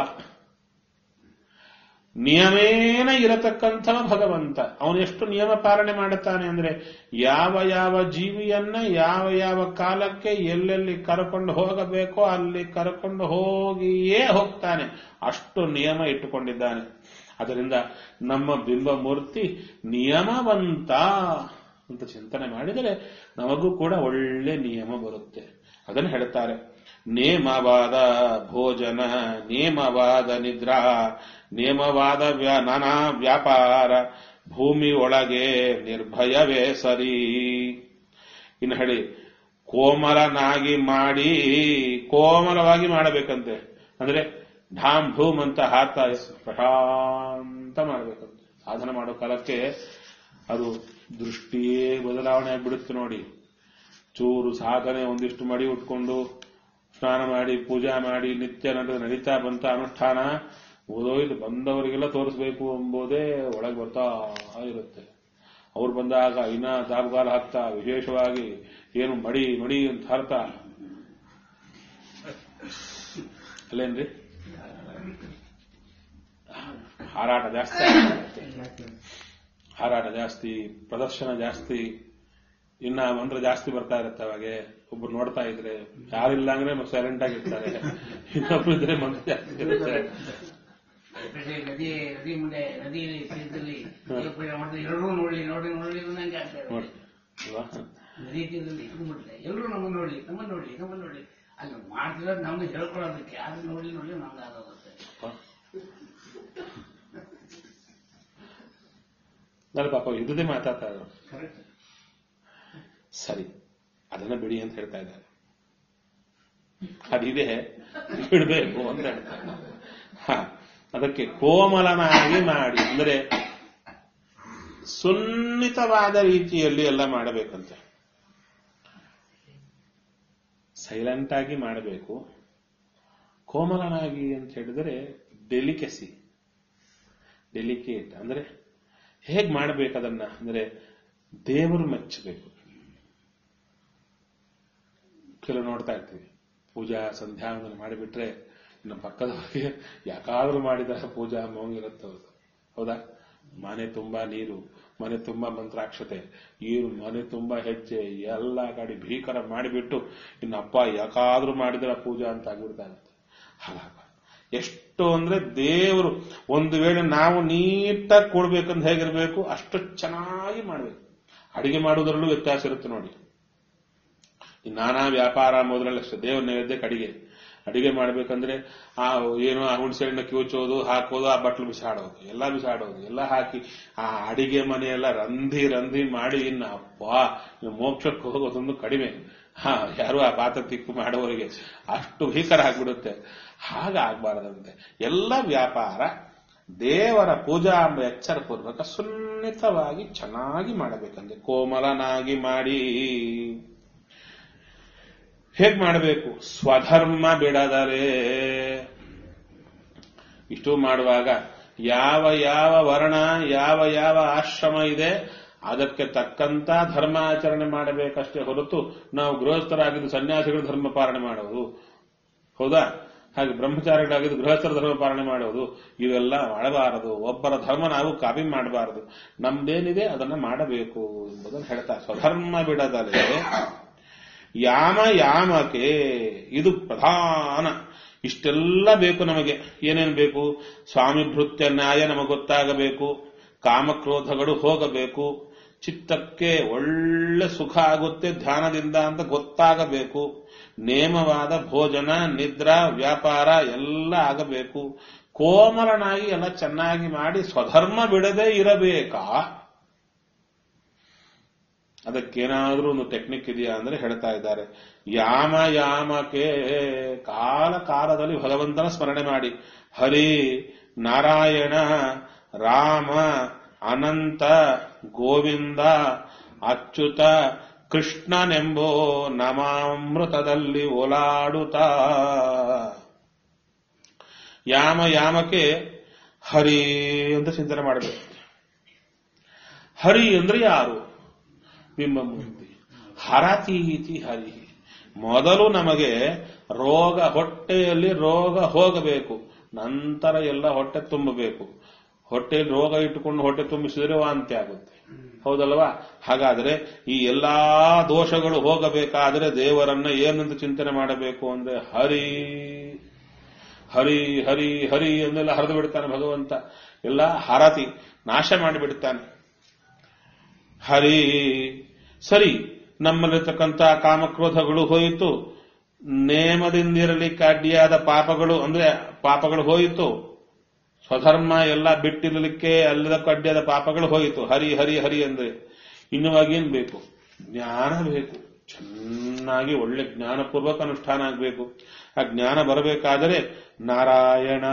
ನಿಯಮೇನ ಇರತಕ್ಕಂಥವ ಭಗವಂತ ಅವನು ಎಷ್ಟು ನಿಯಮ ಪಾಲನೆ ಮಾಡುತ್ತಾನೆ ಅಂದ್ರೆ ಯಾವ ಯಾವ ಜೀವಿಯನ್ನ ಯಾವ ಯಾವ ಕಾಲಕ್ಕೆ ಎಲ್ಲೆಲ್ಲಿ ಕರ್ಕೊಂಡು ಹೋಗಬೇಕೋ ಅಲ್ಲಿ ಕರ್ಕೊಂಡು ಹೋಗಿಯೇ ಹೋಗ್ತಾನೆ ಅಷ್ಟು ನಿಯಮ ಇಟ್ಟುಕೊಂಡಿದ್ದಾನೆ ಅದರಿಂದ ನಮ್ಮ ಬಿಂಬ ಮೂರ್ತಿ ನಿಯಮವಂತ ಅಂತ ಚಿಂತನೆ ಮಾಡಿದರೆ ನಮಗೂ ಕೂಡ ಒಳ್ಳೆ ನಿಯಮ ಬರುತ್ತೆ ಅದನ್ನು ಹೇಳ್ತಾರೆ ನೇಮವಾದ ಭೋಜನ ನೇಮವಾದ ನಿದ್ರಾ ನೇಮವಾದ ವ್ಯಾ ನಾನಾ ವ್ಯಾಪಾರ ಭೂಮಿ ಒಳಗೆ ನಿರ್ಭಯವೇ ಸರಿ ಇನ್ನು ಹೇಳಿ ಕೋಮಲನಾಗಿ ಮಾಡಿ ಕೋಮಲವಾಗಿ ಮಾಡಬೇಕಂತೆ ಅಂದ್ರೆ ಢಾಮ್ ಢೂಮ್ ಅಂತ ಹಾತ ಪ್ರಶಾಂತ ಮಾಡಬೇಕಂತೆ ಸಾಧನ ಮಾಡೋ ಕಾಲಕ್ಕೆ ಅದು ದೃಷ್ಟಿಯೇ ಬದಲಾವಣೆ ಆಗ್ಬಿಡುತ್ತೆ ನೋಡಿ ಚೂರು ಸಾಧನೆ ಒಂದಿಷ್ಟು ಮಡಿ ಉಟ್ಕೊಂಡು ಸ್ನಾನ ಮಾಡಿ ಪೂಜಾ ಮಾಡಿ ನಿತ್ಯ ನಡೆದ ನಡೀತಾ ಬಂತ ಅನುಷ್ಠಾನ ಓದೋಯ್ತು ಬಂದವರಿಗೆಲ್ಲ ತೋರಿಸ್ಬೇಕು ಎಂಬುದೇ ಒಳಗೆ ಬರ್ತಾ ಇರುತ್ತೆ ಅವ್ರು ಬಂದಾಗ ಇನ್ನ ದಾಬಗಾಲ ಹಾಕ್ತಾ ವಿಶೇಷವಾಗಿ ಏನು ಮಡಿ ಮಡಿ ಅಂತ ಹಾರ್ತಾ ಅಲ್ಲೇನ್ರಿ ಹಾರಾಟ ಜಾಸ್ತಿ ಹಾರಾಟ ಜಾಸ್ತಿ ಪ್ರದರ್ಶನ ಜಾಸ್ತಿ ಇನ್ನ ಮಂತ್ರ ಜಾಸ್ತಿ ಬರ್ತಾ ಇರುತ್ತೆ ಅವಾಗೆ ಒಬ್ರು ನೋಡ್ತಾ ಇದ್ರೆ ಯಾರಿಲ್ಲ ಅಂದ್ರೆ ಸೈಲೆಂಟ್ ಆಗಿರ್ತಾರೆ ಇನ್ನೊಬ್ರು ಇದ್ರೆ ಮಂತ್ರ ಜಾಸ್ತಿ ಇರುತ್ತೆ ನದಿ ನದಿ ನದಿ ಮುಂದೆ ನದಿ ತೀರದಲ್ಲಿ ದೇವಪೂಜೆ ಮಾಡಿದ್ರೆ ಎಲ್ಲರೂ ನೋಡ್ಲಿ ನೋಡಿ ನೋಡ್ಲಿ ನಂಗೆ ಆಗ್ತಾ ಇದೆ. ನೋಡಿ ಅಲ್ವಾ? ನದಿ ತೀರದಲ್ಲಿ ಇಟ್ಕೊಂಡ್ಬಿಟ್ರೆ ಎಲ್ಲರೂ ನಮ್ಮನ್ನ ನೋಡ್ಲಿ ನಮ್ಮನ್ನ ನೋಡ್ಲಿ ನಮ್ಮನ್ನ ನೋಡ್ಲಿ ಅಲ್ಲಿ ಮಾಡ್ತಿರೋದು ನಮ್ಗೆ ಹೇಳ್ಕೊಳ್ಳೋದಕ್ಕೆ ಯಾರು ನೋಡ್ಲಿ ನೋಡ್ಲಿ ನಮ್ಗೆ ಆಗೋಗುತ್ತೆ ನಾನು ಪಾಪ ಇದ್ದದೇ ಮಾತಾಡ್ತಾ ಇದ್ರು ಕರೆಕ್ಟ್ ಸರಿ ಅದನ್ನ ಬಿಡಿ ಅಂತ ಹೇಳ್ತಾ ಇದ್ದಾರೆ ಅದಿದೆ ಬಿಡಬೇಕು ಅಂತ ಹೇಳ್ತಾರೆ ಹ, ಅದಕ್ಕೆ ಕೋಮಲನಾಗಿ ಮಾಡಿ ಅಂದ್ರೆ ಸುನ್ನಿತವಾದ ರೀತಿಯಲ್ಲಿ ಎಲ್ಲ ಮಾಡಬೇಕಂತೆ ಸೈಲೆಂಟ್ ಆಗಿ ಮಾಡಬೇಕು ಕೋಮಲನಾಗಿ ಅಂತ ಹೇಳಿದರೆ ಡೆಲಿಕೆಸಿ ಡೆಲಿಕೇಟ್ ಅಂದ್ರೆ ಹೇಗ್ ಮಾಡಬೇಕದನ್ನ ಅಂದ್ರೆ ದೇವರು ಮೆಚ್ಚಬೇಕು ಕೆಲವು ನೋಡ್ತಾ ಇರ್ತೀವಿ ಪೂಜಾ ಸಂಧ್ಯಾವಂದನ ಮಾಡಿಬಿಟ್ರೆ ನಮ್ಮ ಪಕ್ಕದವರಿಗೆ ಯಾಕಾದ್ರೂ ಮಾಡಿದ ಪೂಜಾ ಮೌಂಗಿರುತ್ತೆ ಅವ್ರದ್ದು. ಹೌದಾ ಮನೆ ತುಂಬಾ ನೀರು ಮನೆ ತುಂಬಾ ಮಂತ್ರಾಕ್ಷತೆ ಏನು ಮನೆ ತುಂಬಾ ಹೆಜ್ಜೆ ಎಲ್ಲ ಗಾಡಿ ಭೀಕರ ಮಾಡಿಬಿಟ್ಟು ಇನ್ನು ಅಪ್ಪ ಯಾಕಾದ್ರೂ ಮಾಡಿದ್ರ ಪೂಜಾ ಅಂತ ಆಗ್ಬಿಡ್ತಾ ಇರುತ್ತೆ ಹಾಗಾಗ ಎಷ್ಟು ಅಂದ್ರೆ ದೇವರು ಒಂದು ವೇಳೆ ನಾವು ನೀಟಾಗಿ ಕೊಡ್ಬೇಕಂತ ಹೇಗಿರ್ಬೇಕು ಅಷ್ಟು ಚೆನ್ನಾಗಿ ಮಾಡ್ಬೇಕು ಅಡಿಗೆ ಮಾಡುವುದರಲ್ಲೂ ವ್ಯತ್ಯಾಸ ಇರುತ್ತೆ ನೋಡಿ ಈ ನಾನಾ ವ್ಯಾಪಾರ ಮೊದಲೆಲ್ಲ ಅಷ್ಟೇ ದೇವ್ರ ನೈವೇದ್ಯಕ್ಕೆ ಅಡಿಗೆ ಅಡಿಗೆ ಮಾಡ್ಬೇಕಂದ್ರೆ ಆ ಏನೋ ಆ ಹುಣಸೆಹಣ್ಣ ಕಿವುಚೋದು ಹಾಕೋದು ಆ ಬಟ್ಲು ಬಿಸಾಡೋದು ಎಲ್ಲ ಬಿಸಾಡೋದು ಎಲ್ಲ ಹಾಕಿ ಆ ಅಡಿಗೆ ಮನೆಯೆಲ್ಲ ರಂಧಿ ರಂಧಿ ಮಾಡಿ ಇನ್ನು ಅಪ್ಪ ಇನ್ನು ಮೋಕ್ಷಕ್ಕೆ ಹೋಗೋದೊಂದು ಕಡಿಮೆ ಹಾ ಯಾರು ಆ ಪಾತ್ರ ತಿಕ್ಕು ಮಾಡೋವರಿಗೆ ಅಷ್ಟು ಭೀಕರ ಆಗ್ಬಿಡುತ್ತೆ ಹಾಗಾಗಬಾರದಂತೆ ಎಲ್ಲ ವ್ಯಾಪಾರ ದೇವರ ಪೂಜಾ ಎಂಬ ಎಚ್ಚರ ಪೂರ್ವಕ ಸುನ್ನಿತವಾಗಿ ಚೆನ್ನಾಗಿ ಮಾಡಬೇಕಂದ್ರೆ ಕೋಮಲನಾಗಿ ಮಾಡಿ ಹೇಗ್ ಮಾಡಬೇಕು ಸ್ವಧರ್ಮ ಬಿಡದರೆ ಇಷ್ಟು ಮಾಡುವಾಗ ಯಾವ ಯಾವ ವರ್ಣ ಯಾವ ಯಾವ ಆಶ್ರಮ ಇದೆ ಅದಕ್ಕೆ ತಕ್ಕಂತ ಧರ್ಮಾಚರಣೆ ಮಾಡಬೇಕಷ್ಟೇ ಹೊರತು ನಾವು ಗೃಹಸ್ಥರಾಗಿದ್ದು ಸನ್ಯಾಸಿಗಳು ಧರ್ಮ ಪಾಲನೆ ಮಾಡೋದು ಹೌದಾ ಹಾಗೆ ಬ್ರಹ್ಮಚಾರಿಗಳಾಗಿದ್ದು ಗೃಹಸ್ಥರ ಧರ್ಮ ಪಾಲನೆ ಮಾಡೋದು ಇವೆಲ್ಲ ಮಾಡಬಾರದು ಒಬ್ಬರ ಧರ್ಮ ನಾವು ಕಾಪಿ ಮಾಡಬಾರದು ನಮ್ದೇನಿದೆ ಅದನ್ನ ಮಾಡಬೇಕು ಎಂಬುದನ್ನು ಹೇಳ್ತಾರೆ ಸ್ವಧರ್ಮ ಬಿಡದಲೆ ಯಾಮ ಯಾಮಕೆ ಇದು ಪ್ರಧಾನ ಇಷ್ಟೆಲ್ಲ ಬೇಕು ನಮಗೆ ಏನೇನು ಬೇಕು ಸ್ವಾಮಿ ಭೃತ್ಯ ನ್ಯಾಯ ನಮಗೆ ಗೊತ್ತಾಗಬೇಕು ಕಾಮಕ್ರೋಧಗಳು ಹೋಗಬೇಕು ಚಿತ್ತಕ್ಕೆ ಒಳ್ಳೆ ಸುಖ ಆಗುತ್ತೆ ಧ್ಯಾನದಿಂದ ಅಂತ ಗೊತ್ತಾಗಬೇಕು ನೇಮವಾದ ಭೋಜನ ನಿದ್ರಾ ವ್ಯಾಪಾರ ಎಲ್ಲ ಆಗಬೇಕು ಕೋಮಲನಾಗಿ ಎಲ್ಲ ಚೆನ್ನಾಗಿ ಮಾಡಿ ಸ್ವಧರ್ಮ ಬಿಡದೆ ಇರಬೇಕಾ ಅದಕ್ಕೇನಾದ್ರೂ ಒಂದು ಟೆಕ್ನಿಕ್ ಇದೆಯಾ ಅಂದ್ರೆ ಹೇಳ್ತಾ ಇದ್ದಾರೆ ಯಾಮ ಯಾಮಕ್ಕೆ ಕಾಲ ಕಾಲದಲ್ಲಿ ಭಗವಂತನ ಸ್ಮರಣೆ ಮಾಡಿ ಹರಿ ನಾರಾಯಣ ರಾಮ ಅನಂತ ಗೋವಿಂದ ಅಚ್ಯುತ ಕೃಷ್ಣನೆಂಬೋ ನಮಾಮೃತದಲ್ಲಿ ಓಲಾಡುತ್ತಾ ಯಾಮ ಯಾಮಕ್ಕೆ ಹರಿ ಅಂತ ಚಿಂತನೆ ಮಾಡಬೇಕು ಹರಿ ಅಂದ್ರೆ ಯಾರು ಬಿಂಬಮೂರ್ತಿ ಹರತೀತಿ ಹರಿ ಮೊದಲು ನಮಗೆ ರೋಗ ಹೊಟ್ಟೆಯಲ್ಲಿ ರೋಗ ಹೋಗಬೇಕು ನಂತರ ಎಲ್ಲ ಹೊಟ್ಟೆ ತುಂಬಬೇಕು ಹೊಟ್ಟೆಯಲ್ಲಿ ರೋಗ ಇಟ್ಟುಕೊಂಡು ಹೊಟ್ಟೆ ತುಂಬಿಸಿದರೆ ವಾಂತಿ ಆಗುತ್ತೆ ಹೌದಲ್ವಾ ಹಾಗಾದ್ರೆ ಈ ಎಲ್ಲಾ ದೋಷಗಳು ಹೋಗಬೇಕಾದ್ರೆ ದೇವರನ್ನ ಏನಂತ ಚಿಂತನೆ ಮಾಡಬೇಕು ಅಂದ್ರೆ ಹರಿ ಹರಿ ಹರಿ ಹರಿ ಎಂದೆಲ್ಲ ಹರಿದು ಬಿಡ್ತಾನೆ ಭಗವಂತ ಎಲ್ಲ ಹರತಿ ನಾಶ ಮಾಡಿಬಿಡ್ತಾನೆ ಹರಿ ಸರಿ ನಮ್ಮಲ್ಲಿರ್ತಕ್ಕಂಥ ಕಾಮಕ್ರೋಧಗಳು ಹೋಯಿತು ನೇಮದಿಂದಿರಲಿಕ್ಕೆ ಅಡ್ಡಿಯಾದ ಪಾಪಗಳು ಅಂದ್ರೆ ಪಾಪಗಳು ಹೋಯಿತು ಸ್ವಧರ್ಮ ಎಲ್ಲ ಬಿಟ್ಟಿರಲಿಕ್ಕೆ ಅಲ್ಲದಕ್ಕೂ ಅಡ್ಡಿಯಾದ ಪಾಪಗಳು ಹೋಯಿತು ಹರಿ ಹರಿ ಹರಿ ಅಂದ್ರೆ ಇನ್ನುವಾಗೇನ್ ಬೇಕು ಜ್ಞಾನ ಬೇಕು ಚೆನ್ನಾಗಿ ಒಳ್ಳೆ ಜ್ಞಾನಪೂರ್ವಕ ಅನುಷ್ಠಾನ ಆಗಬೇಕು ಆ ಜ್ಞಾನ ಬರಬೇಕಾದರೆ ನಾರಾಯಣ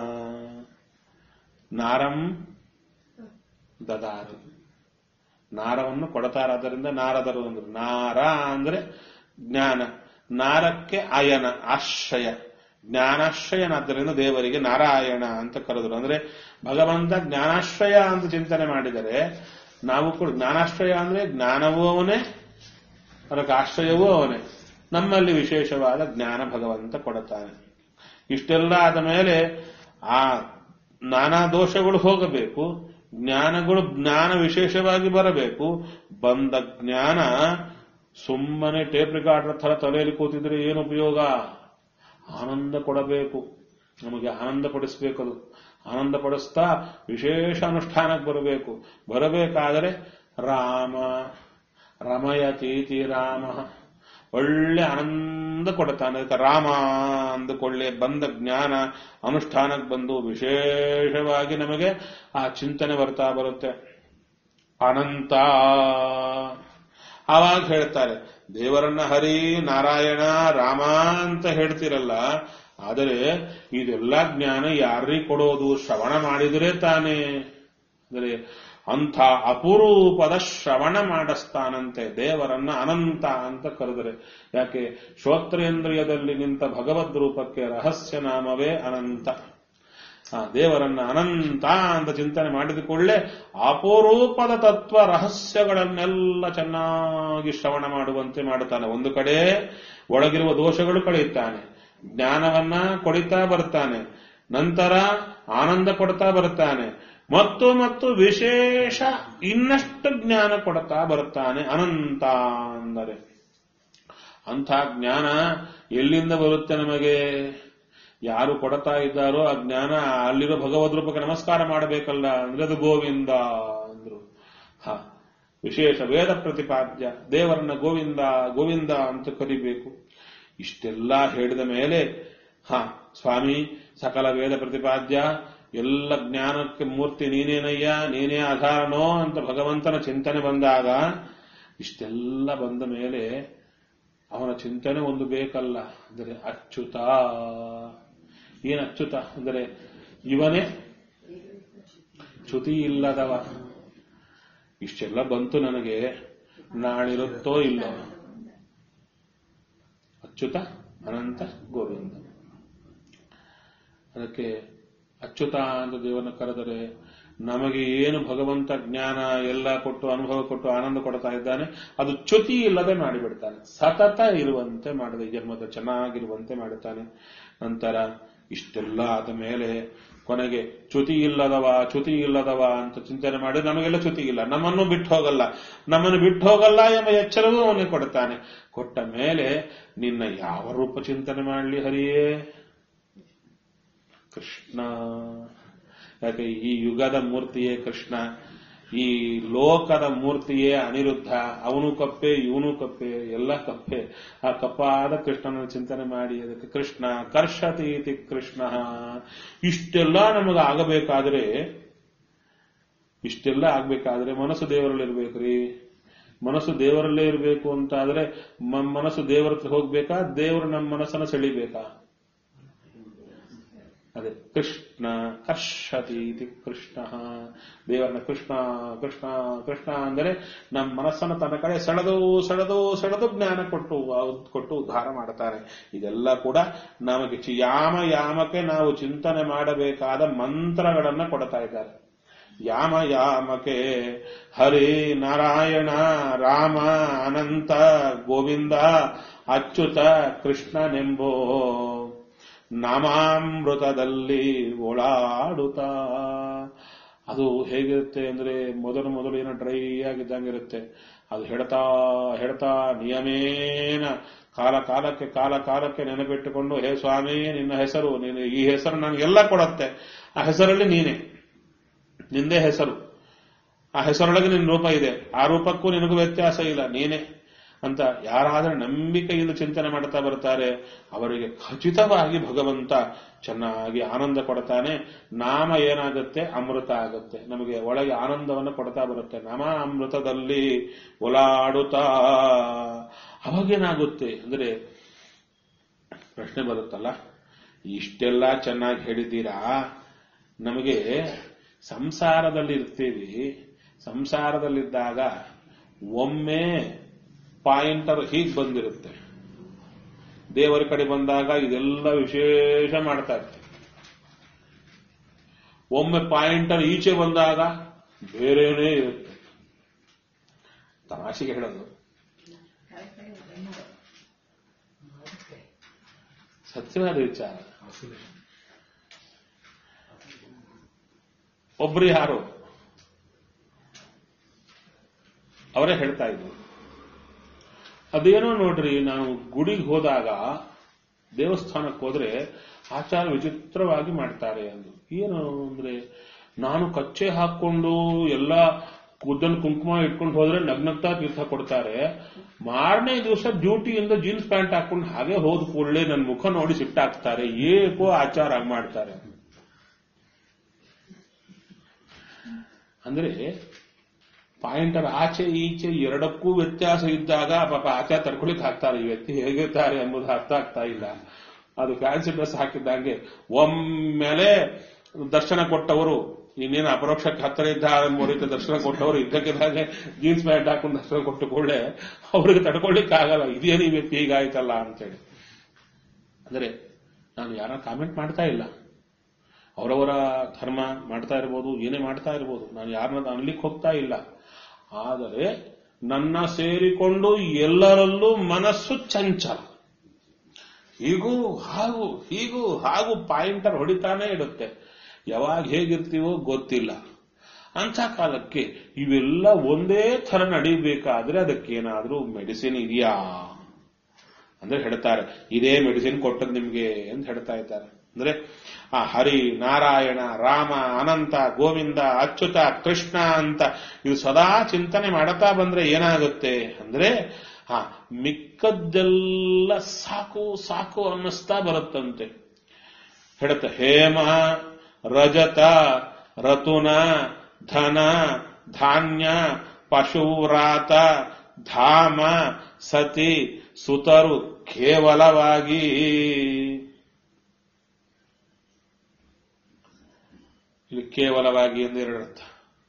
ನಾರಂ ದದಾತಿ ನಾರವನ್ನು ಕೊಡತಾರಾದ್ದರಿಂದ ನಾರದರು ಅಂದ್ರು ನಾರ ಅಂದ್ರೆ ಜ್ಞಾನ ನಾರಕ್ಕೆ ಅಯನ ಆಶ್ರಯ ಜ್ಞಾನಾಶ್ರಯನಾದ್ದರಿಂದ ದೇವರಿಗೆ ನಾರಾಯಣ ಅಂತ ಕರೆದರು ಅಂದ್ರೆ ಭಗವಂತ ಜ್ಞಾನಾಶ್ರಯ ಅಂತ ಚಿಂತನೆ ಮಾಡಿದರೆ ನಾವು ಕೂಡ ಜ್ಞಾನಾಶ್ರಯ ಅಂದ್ರೆ ಜ್ಞಾನವೂ ಅವನೇ ಅದಕ್ಕೆ ಆಶ್ರಯವೂ ಅವನೇ ನಮ್ಮಲ್ಲಿ ವಿಶೇಷವಾದ ಜ್ಞಾನ ಭಗವಂತ ಕೊಡುತ್ತಾನೆ ಇಷ್ಟೆಲ್ಲ ಆದ ಮೇಲೆ ಆ ನಾನಾ ದೋಷಗಳು ಹೋಗಬೇಕು ಜ್ಞಾನಗಳು ಜ್ಞಾನ ವಿಶೇಷವಾಗಿ ಬರಬೇಕು ಬಂದ ಜ್ಞಾನ ಸುಮ್ಮನೆ ಟೇಪ್ ರಿಕಾರ್ಡರ್ ಥರ ತಲೆಯಲ್ಲಿ ಕೂತಿದ್ರೆ ಏನು ಉಪಯೋಗ ಆನಂದ ಕೊಡಬೇಕು ನಮಗೆ ಆನಂದ ಪಡಿಸಬೇಕದು ಆನಂದ ಪಡಿಸ್ತಾ ವಿಶೇಷ ಅನುಷ್ಠಾನಕ್ಕೆ ಬರಬೇಕು ಬರಬೇಕಾದರೆ ರಾಮ ರಮಯತೀತಿ ರಾಮ ಒಳ್ಳೆ ಆನಂದ ಕೊಡುತ್ತಾನೆ ಅದಕ್ಕೆ ರಾಮ ಅಂದುಕೊಳ್ಳೆ ಬಂದ ಜ್ಞಾನ ಅನುಷ್ಠಾನಕ್ಕೆ ಬಂದು ವಿಶೇಷವಾಗಿ ನಮಗೆ ಆ ಚಿಂತನೆ ಬರ್ತಾ ಬರುತ್ತೆ ಅನಂತ ಆವಾಗ ಹೇಳ್ತಾರೆ ದೇವರನ್ನ ಹರಿ ನಾರಾಯಣ ರಾಮ ಅಂತ ಹೇಳ್ತಿರಲ್ಲ ಆದರೆ ಇದೆಲ್ಲ ಜ್ಞಾನ ಯಾರಿಗೆ ಕೊಡೋದು ಶ್ರವಣ ಮಾಡಿದರೆ ತಾನೇ ಅಂದರೆ ಅಂಥ ಅಪರೂಪದ ಶ್ರವಣ ಮಾಡಿಸ್ತಾನಂತೆ ದೇವರನ್ನ ಅನಂತ ಅಂತ ಕರೆದರೆ ಯಾಕೆ ಶ್ರೋತ್ರೇಂದ್ರಿಯದಲ್ಲಿ ನಿಂತ ಭಗವದ್ ರೂಪಕ್ಕೆ ರಹಸ್ಯ ನಾಮವೇ ಅನಂತ ಆ ದೇವರನ್ನ ಅನಂತ ಅಂತ ಚಿಂತನೆ ಮಾಡಿದ ಕೂಡಲೇ ಅಪರೂಪದ ತತ್ವ ರಹಸ್ಯಗಳನ್ನೆಲ್ಲ ಚೆನ್ನಾಗಿ ಶ್ರವಣ ಮಾಡುವಂತೆ ಮಾಡುತ್ತಾನೆ ಒಂದು ಕಡೆ ಒಳಗಿರುವ ದೋಷಗಳು ಕಳೆಯುತ್ತಾನೆ ಜ್ಞಾನವನ್ನ ಕೊಡಿತಾ ಬರ್ತಾನೆ ನಂತರ ಆನಂದ ಕೊಡ್ತಾ ಬರ್ತಾನೆ ಮತ್ತು ಮತ್ತು ವಿಶೇಷ ಇನ್ನಷ್ಟು ಜ್ಞಾನ ಕೊಡ್ತಾ ಬರುತ್ತಾನೆ ಅನಂತ ಅಂದರೆ ಅಂಥ ಜ್ಞಾನ ಎಲ್ಲಿಂದ ಬರುತ್ತೆ ನಮಗೆ ಯಾರು ಕೊಡ್ತಾ ಇದ್ದಾರೋ ಆ ಜ್ಞಾನ ಅಲ್ಲಿರೋ ಭಗವದ್ ರೂಪಕ್ಕೆ ನಮಸ್ಕಾರ ಮಾಡಬೇಕಲ್ಲ ಅಂದ್ರೆ ಅದು ಗೋವಿಂದ ಅಂದ್ರು ಹ ವಿಶೇಷ ವೇದ ಪ್ರತಿಪಾದ್ಯ ದೇವರನ್ನ ಗೋವಿಂದ ಗೋವಿಂದ ಅಂತ ಕರಿಬೇಕು ಇಷ್ಟೆಲ್ಲ ಹೇಳಿದ ಮೇಲೆ ಹ ಸ್ವಾಮಿ ಸಕಲ ವೇದ ಪ್ರತಿಪಾದ್ಯ ಎಲ್ಲ ಜ್ಞಾನಕ್ಕೆ ಮೂರ್ತಿ ನೀನೇನಯ್ಯ ನೀನೇ ಆಧಾರನೋ ಅಂತ ಭಗವಂತನ ಚಿಂತನೆ ಬಂದಾಗ ಇಷ್ಟೆಲ್ಲ ಬಂದ ಮೇಲೆ ಅವನ ಚಿಂತನೆ ಒಂದು ಬೇಕಲ್ಲ ಅಂದರೆ ಅಚ್ಯುತ ಏನು ಅಚ್ಯುತ ಅಂದರೆ ಇವನೇ ಚ್ಯುತಿ ಇಲ್ಲದವ ಇಷ್ಟೆಲ್ಲ ಬಂತು ನನಗೆ ನಾಳಿರುತ್ತೋ ಇಲ್ಲೋ ಅಚ್ಯುತ ಅನಂತ ಗೋವಿಂದ ಅದಕ್ಕೆ ಅಚ್ಯುತ ಅಂತ ದೇವರನ್ನ ಕರೆದರೆ ನಮಗೆ ಏನು ಭಗವಂತ ಜ್ಞಾನ ಎಲ್ಲ ಕೊಟ್ಟು ಅನುಭವ ಕೊಟ್ಟು ಆನಂದ ಕೊಡ್ತಾ ಇದ್ದಾನೆ ಅದು ಚ್ಯುತಿ ಇಲ್ಲದೆ ಮಾಡಿಬಿಡ್ತಾನೆ ಸತತ ಇರುವಂತೆ ಮಾಡಿದ ಜನ್ಮದ ಚೆನ್ನಾಗಿರುವಂತೆ ಮಾಡುತ್ತಾನೆ ನಂತರ ಇಷ್ಟೆಲ್ಲ ಆದ ಮೇಲೆ ಕೊನೆಗೆ ಚ್ಯುತಿ ಇಲ್ಲದವ ಚ್ಯುತಿ ಇಲ್ಲದವ ಅಂತ ಚಿಂತನೆ ಮಾಡಿ ನಮಗೆಲ್ಲ ಚ್ಯುತಿ ಇಲ್ಲ ನಮ್ಮನ್ನು ಬಿಟ್ಟು ಹೋಗಲ್ಲ ನಮ್ಮನ್ನು ಬಿಟ್ಟು ಹೋಗಲ್ಲ ಎಂಬ ಎಚ್ಚರವೂ ಅವನಿಗೆ ಕೊಡ್ತಾನೆ ಕೊಟ್ಟ ಮೇಲೆ ನಿನ್ನ ಯಾವ ರೂಪ ಚಿಂತನೆ ಮಾಡಲಿ ಹರಿಯೇ ಕೃಷ್ಣ ಯಾಕೆ ಈ ಯುಗದ ಮೂರ್ತಿಯೇ ಕೃಷ್ಣ ಈ ಲೋಕದ ಮೂರ್ತಿಯೇ ಅನಿರುದ್ಧ ಅವನು ಕಪ್ಪೆ ಇವನು ಕಪ್ಪೆ ಎಲ್ಲ ಕಪ್ಪೆ ಆ ಕಪ್ಪಾದ ಕೃಷ್ಣನ ಚಿಂತನೆ ಮಾಡಿ ಅದಕ್ಕೆ ಕೃಷ್ಣ ಕರ್ಷತಿ ಇತಿ ಕೃಷ್ಣ ಇಷ್ಟೆಲ್ಲ ನಮಗೆ ಆಗಬೇಕಾದ್ರೆ ಇಷ್ಟೆಲ್ಲ ಆಗ್ಬೇಕಾದ್ರೆ ಮನಸ್ಸು ದೇವರಲ್ಲಿ ಇರ್ಬೇಕ್ರಿ ಮನಸ್ಸು ದೇವರಲ್ಲೇ ಇರಬೇಕು ಅಂತ ಆದ್ರೆ ಮ- ಮನಸ್ಸು ದೇವರ ಹತ್ರ ಹೋಗ್ಬೇಕಾ ದೇವರು ನಮ್ಮ ಮನಸ್ಸನ್ನ ಸೆಳಿಬೇಕಾ ಅದೇ ಕೃಷ್ಣ ಕರ್ಷತಿ ಇತಿ ಕೃಷ್ಣ ದೇವರನ್ನ ಕೃಷ್ಣ ಕೃಷ್ಣ ಕೃಷ್ಣ ಅಂದರೆ ನಮ್ಮ ಮನಸ್ಸನ್ನು ತನ್ನ ಕಡೆ ಸೆಳೆದು ಸೆಳೆದು ಸೆಳೆದು ಜ್ಞಾನ ಕೊಟ್ಟು ಕೊಟ್ಟು ಉದ್ಧಾರ ಮಾಡ್ತಾರೆ ಇದೆಲ್ಲ ಕೂಡ ನಮಗೆ ಚಿ- ಯಾಮ ಯಾಮಕ್ಕೆ ನಾವು ಚಿಂತನೆ ಮಾಡಬೇಕಾದ ಮಂತ್ರಗಳನ್ನ ಕೊಡ್ತಾ ಇದ್ದಾರೆ ಯಾಮ ಯಾಮಕೆ ಹರಿ ನಾರಾಯಣ ರಾಮ ಅನಂತ ಗೋವಿಂದ ಅಚ್ಯುತ ಕೃಷ್ಣನೆಂಬೋ ನಾಮಾಮೃತದಲ್ಲಿ ಓಳಾಡುತ್ತಾ ಅದು ಹೇಗಿರುತ್ತೆ ಅಂದ್ರೆ ಮೊದಲು ಮೊದಲು ಏನೋ ಡ್ರೈ ಆಗಿದ್ದಂಗಿರುತ್ತೆ ಅದು ಹೆಡ್ತಾ ಹೆಡ್ತಾ ನಿಯಮೇನ ಕಾಲ ಕಾಲಕ್ಕೆ ಕಾಲ ಕಾಲಕ್ಕೆ ನೆನಪಿಟ್ಟುಕೊಂಡು ಹೇ ಸ್ವಾಮಿ ನಿನ್ನ ಹೆಸರು ನೀನು ಈ ಹೆಸರು ನನಗೆಲ್ಲ ಕೊಡತ್ತೆ ಆ ಹೆಸರಲ್ಲಿ ನೀನೆ ನಿಂದೇ ಹೆಸರು ಆ ಹೆಸರೊಳಗೆ ನಿನ್ನ ರೂಪ ಇದೆ ಆ ರೂಪಕ್ಕೂ ನಿನಗೂ ವ್ಯತ್ಯಾಸ ಇಲ್ಲ ನೀನೆ ಅಂತ ಯಾರಾದರೂ ನಂಬಿಕೆಯಿಂದ ಚಿಂತನೆ ಮಾಡ್ತಾ ಬರ್ತಾರೆ ಅವರಿಗೆ ಖಚಿತವಾಗಿ ಭಗವಂತ ಚೆನ್ನಾಗಿ ಆನಂದ ಕೊಡ್ತಾನೆ ನಾಮ ಏನಾಗುತ್ತೆ ಅಮೃತ ಆಗುತ್ತೆ ನಮಗೆ ಒಳಗೆ ಆನಂದವನ್ನು ಕೊಡ್ತಾ ಬರುತ್ತೆ ನಾಮ ಅಮೃತದಲ್ಲಿ ಓಲಾಡುತ್ತಾ ಅವಾಗೇನಾಗುತ್ತೆ ಅಂದ್ರೆ ಪ್ರಶ್ನೆ ಬರುತ್ತಲ್ಲ ಇಷ್ಟೆಲ್ಲ ಚೆನ್ನಾಗಿ ಹೇಳಿದ್ದೀರಾ ನಮಗೆ ಸಂಸಾರದಲ್ಲಿ ಇರ್ತೀವಿ ಸಂಸಾರದಲ್ಲಿದ್ದಾಗ ಒಮ್ಮೆ ಪಾಯಿಂಟರ್ ಹೀಗೆ ಬಂದಿರುತ್ತೆ ದೇವರ ಕಡೆ ಬಂದಾಗ ಇದೆಲ್ಲ ವಿಶೇಷ ಮಾಡ್ತಾ ಇರ್ತೀವಿ ಒಮ್ಮೆ ಪಾಯಿಂಟರ್ ಈಚೆ ಬಂದಾಗ ಬೇರೆನೇ ಇರುತ್ತೆ ತಮಾಷೆಗೆ ಹೇಳೋದು ಸತ್ಯವಾದ ವಿಚಾರ ಒಬ್ರು ಯಾರು ಅವರೇ ಹೇಳ್ತಾ ಇದ್ರು ಅದೇನೋ ನೋಡ್ರಿ ನಾವು ಗುಡಿಗೆ ಹೋದಾಗ ದೇವಸ್ಥಾನಕ್ಕೆ ಹೋದ್ರೆ ಆಚಾರ ವಿಚಿತ್ರವಾಗಿ ಮಾಡ್ತಾರೆ ಅಂದು ಏನು ಅಂದ್ರೆ ನಾನು ಕಚ್ಚೆ ಹಾಕೊಂಡು ಎಲ್ಲ ಕೂದಲು ಕುಂಕುಮ ಇಟ್ಕೊಂಡು ಹೋದ್ರೆ ನಗ್ನಗ್ತಾ ತೀರ್ಥ ಕೊಡ್ತಾರೆ ಮಾರನೇ ದಿವಸ ಡ್ಯೂಟಿಯಿಂದ ಜೀನ್ಸ್ ಪ್ಯಾಂಟ್ ಹಾಕೊಂಡು ಹಾಗೆ ಹೋದ ಕೂಡಲೇ ನನ್ನ ಮುಖ ನೋಡಿ ಸಿಟ್ಟಾಕ್ತಾರೆ ಏಕೋ ಆಚಾರ ಆಗಿ ಮಾಡ್ತಾರೆ ಅಂದ್ರೆ ಪಾಯಿಂಟರ್ ಆಚೆ ಈಚೆ ಎರಡಕ್ಕೂ ವ್ಯತ್ಯಾಸ ಇದ್ದಾಗ ಪಾಪ ಆಚೆ ತಡ್ಕೊಳಿಕ್ ಹಾಕ್ತಾರೆ ಈ ವ್ಯಕ್ತಿ ಹೇಗಿರ್ತಾರೆ ಎಂಬುದು ಅರ್ಥ ಆಗ್ತಾ ಇಲ್ಲ ಅದು ಫ್ಯಾನ್ಸಿ ಡ್ರೆಸ್ ಹಾಕಿದ್ದಂಗೆ ಒಮ್ಮೆಲೆ ದರ್ಶನ ಕೊಟ್ಟವರು ಇನ್ನೇನು ಅಪರೋಕ್ಷಕ್ಕೆ ಹತ್ತಿರ ಇದ್ದ ಎಂಬ ರೀತಿ ದರ್ಶನ ಕೊಟ್ಟವರು ಇದ್ದಕ್ಕಿದ್ದಾಗೆ ಜೀನ್ಸ್ ಪ್ಯಾಂಟ್ ಹಾಕೊಂಡು ದರ್ಶನ ಕೊಟ್ಟು ಕೂಡಲೇ ಅವ್ರಿಗೆ ತಡ್ಕೊಳ್ಲಿಕ್ಕೆ ಆಗಲ್ಲ ಇದೇನು ಈ ವ್ಯಕ್ತಿ ಹೀಗಾಯ್ತಲ್ಲ ಅಂತೇಳಿ ಅಂದ್ರೆ ನಾನು ಯಾರ ಕಾಮೆಂಟ್ ಮಾಡ್ತಾ ಇಲ್ಲ ಅವರವರ ಧರ್ಮ ಮಾಡ್ತಾ ಇರ್ಬೋದು ಏನೇ ಮಾಡ್ತಾ ಇರ್ಬೋದು ನಾನು ಯಾರನ್ನ ಅನ್ಲಿಕ್ಕೆ ಹೋಗ್ತಾ ಇಲ್ಲ ಆದರೆ ನನ್ನ ಸೇರಿಕೊಂಡು ಎಲ್ಲರಲ್ಲೂ ಮನಸ್ಸು ಚಂಚಲ ಹೀಗೂ ಹಾಗೂ ಹೀಗೂ ಹಾಗೂ ಪಾಯಿಂಟರ್ ಹೊಡಿತಾನೆ ಇಡುತ್ತೆ ಯಾವಾಗ ಹೇಗಿರ್ತೀವೋ ಗೊತ್ತಿಲ್ಲ ಅಂಥ ಕಾಲಕ್ಕೆ ಇವೆಲ್ಲ ಒಂದೇ ಥರ ನಡಿಬೇಕಾದ್ರೆ ಅದಕ್ಕೇನಾದ್ರೂ ಮೆಡಿಸಿನ್ ಇದೆಯಾ ಅಂದ್ರೆ ಹೇಳ್ತಾರೆ ಇದೇ ಮೆಡಿಸಿನ್ ಕೊಟ್ಟದ್ದು ನಿಮ್ಗೆ ಅಂತ ಹೇಳ್ತಾ ಇದ್ದಾರೆ ಅಂದ್ರೆ ಆ ಹರಿ ನಾರಾಯಣ ರಾಮ ಅನಂತ ಗೋವಿಂದ ಅಚ್ಯುತ ಕೃಷ್ಣ ಅಂತ ಇದು ಸದಾ ಚಿಂತನೆ ಮಾಡ್ತಾ ಬಂದ್ರೆ ಏನಾಗುತ್ತೆ ಅಂದ್ರೆ ಆ ಮಿಕ್ಕದ್ದೆಲ್ಲ ಸಾಕು ಸಾಕು ಅನ್ನಿಸ್ತಾ ಬರುತ್ತಂತೆ ಹೇಳುತ್ತೆ ಹೇಮ ರಜತ ರತುನ ಧನ ಧಾನ್ಯ ಪಶುವ್ರಾತ ಧಾಮ ಸತಿ ಸುತರು ಕೇವಲವಾಗಿ ಇಲ್ಲಿ ಕೇವಲವಾಗಿ ಎಂದು ಎರಡು ಅರ್ಥ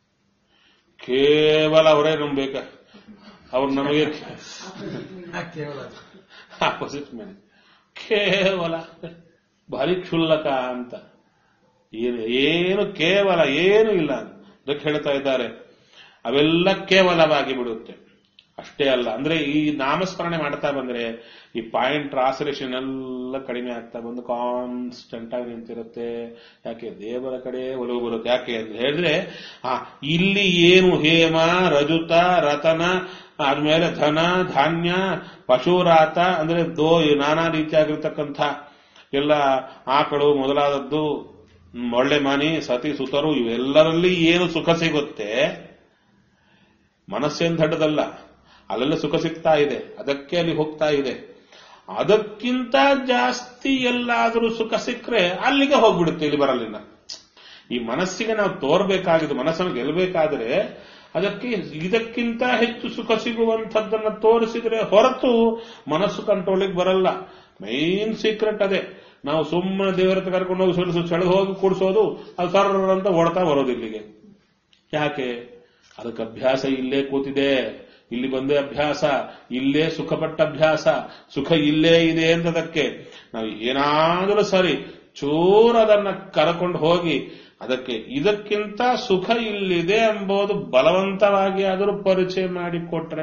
ಕೇವಲ ಅವರೇ ನಂಬೇಕ ಅವ್ರು ನಮಗೆ ಕೇವಲ ಆಪೋಸಿಟ್ ಮೇಲೆ ಕೇವಲ ಭಾರಿ ಕ್ಷುಲ್ಲಕ ಅಂತ ಏನು ಏನು ಕೇವಲ ಏನು ಇಲ್ಲ ಅದಕ್ಕೆ ಹೇಳ್ತಾ ಇದ್ದಾರೆ ಅವೆಲ್ಲ ಕೇವಲವಾಗಿ ಬಿಡುತ್ತೆ ಅಷ್ಟೇ ಅಲ್ಲ ಅಂದ್ರೆ ಈ ನಾಮಸ್ಮರಣೆ ಮಾಡ್ತಾ ಬಂದ್ರೆ ಈ ಪಾಯಿಂಟ್ ಟ್ರಾನ್ಸ್ಲೇಷನ್ ಎಲ್ಲ ಕಡಿಮೆ ಆಗ್ತಾ ಬಂದು ಕಾನ್ಸ್ಟೆಂಟ್ ಆಗಿ ನಿಂತಿರುತ್ತೆ ಯಾಕೆ ದೇವರ ಕಡೆ ಒಲವು ಬರುತ್ತೆ ಯಾಕೆ ಅಂತ ಹೇಳಿದ್ರೆ ಆ ಇಲ್ಲಿ ಏನು ಹೇಮ ರಜುತ ರತನ ಆದ್ಮೇಲೆ ಧನ ಧಾನ್ಯ ಪಶುರಾತ ಅಂದ್ರೆ ದೋ ನಾನಾ ರೀತಿಯಾಗಿರ್ತಕ್ಕಂಥ ಎಲ್ಲ ಆಕಳು ಮೊದಲಾದದ್ದು ಹ್ಮ್, ಒಳ್ಳೆ ಮನಿ ಸತಿ ಸುತರು ಇವೆಲ್ಲರಲ್ಲಿ ಏನು ಸುಖ ಸಿಗುತ್ತೆ ಮನಸ್ಸೇನ್ ದಡ್ಡದಲ್ಲ ಅಲ್ಲೆಲ್ಲ ಸುಖ ಸಿಗ್ತಾ ಇದೆ ಅದಕ್ಕೆ ಅಲ್ಲಿ ಹೋಗ್ತಾ ಇದೆ ಅದಕ್ಕಿಂತ ಜಾಸ್ತಿ ಎಲ್ಲಾದರೂ ಸುಖ ಸಿಕ್ಕರೆ ಅಲ್ಲಿಗೆ ಹೋಗ್ಬಿಡುತ್ತೆ ಇಲ್ಲಿ ಬರಲಿಲ್ಲ ಈ ಮನಸ್ಸಿಗೆ ನಾವು ತೋರ್ಬೇಕಾಗಿದೆ ಮನಸ್ಸನ್ನು ಗೆಲ್ಲಬೇಕಾದ್ರೆ ಅದಕ್ಕೆ ಇದಕ್ಕಿಂತ ಹೆಚ್ಚು ಸುಖ ಸಿಗುವಂಥದ್ದನ್ನ ತೋರಿಸಿದ್ರೆ ಹೊರತು ಮನಸ್ಸು ಕಂಟ್ರೋಲಿಗೆ ಬರಲ್ಲ ಮೈನ್ ಸೀಕ್ರೆಟ್ ಅದೇ ನಾವು ಸುಮ್ಮನೆ ದೇವರ ಹತ್ರ ಕರ್ಕೊಂಡು ಹೋಗಿ ಸುರಿಸು ಸೆಳೆದು ಹೋಗಿ ಕೂಡಿಸೋದು ಅದು ಸರ್ರ ಅಂತ ಓಡ್ತಾ ಬರೋದು ಇಲ್ಲಿಗೆ ಯಾಕೆ ಅದಕ್ಕೆ ಅಭ್ಯಾಸ ಇಲ್ಲೇ ಕೂತಿದೆ ಇಲ್ಲಿ ಬಂದೇ ಅಭ್ಯಾಸ ಇಲ್ಲೇ ಸುಖಪಟ್ಟ ಅಭ್ಯಾಸ ಸುಖ ಇಲ್ಲೇ ಇದೆ ಅಂತದಕ್ಕೆ ನಾವು ಏನಾದರೂ ಸರಿ ಚೂರು ಅದನ್ನ ಕರ್ಕೊಂಡು ಹೋಗಿ ಅದಕ್ಕೆ ಇದಕ್ಕಿಂತ ಸುಖ ಇಲ್ಲಿದೆ ಎಂಬುದು ಬಲವಂತವಾಗಿ ಆದರೂ ಪರಿಚಯ ಮಾಡಿಕೊಟ್ರೆ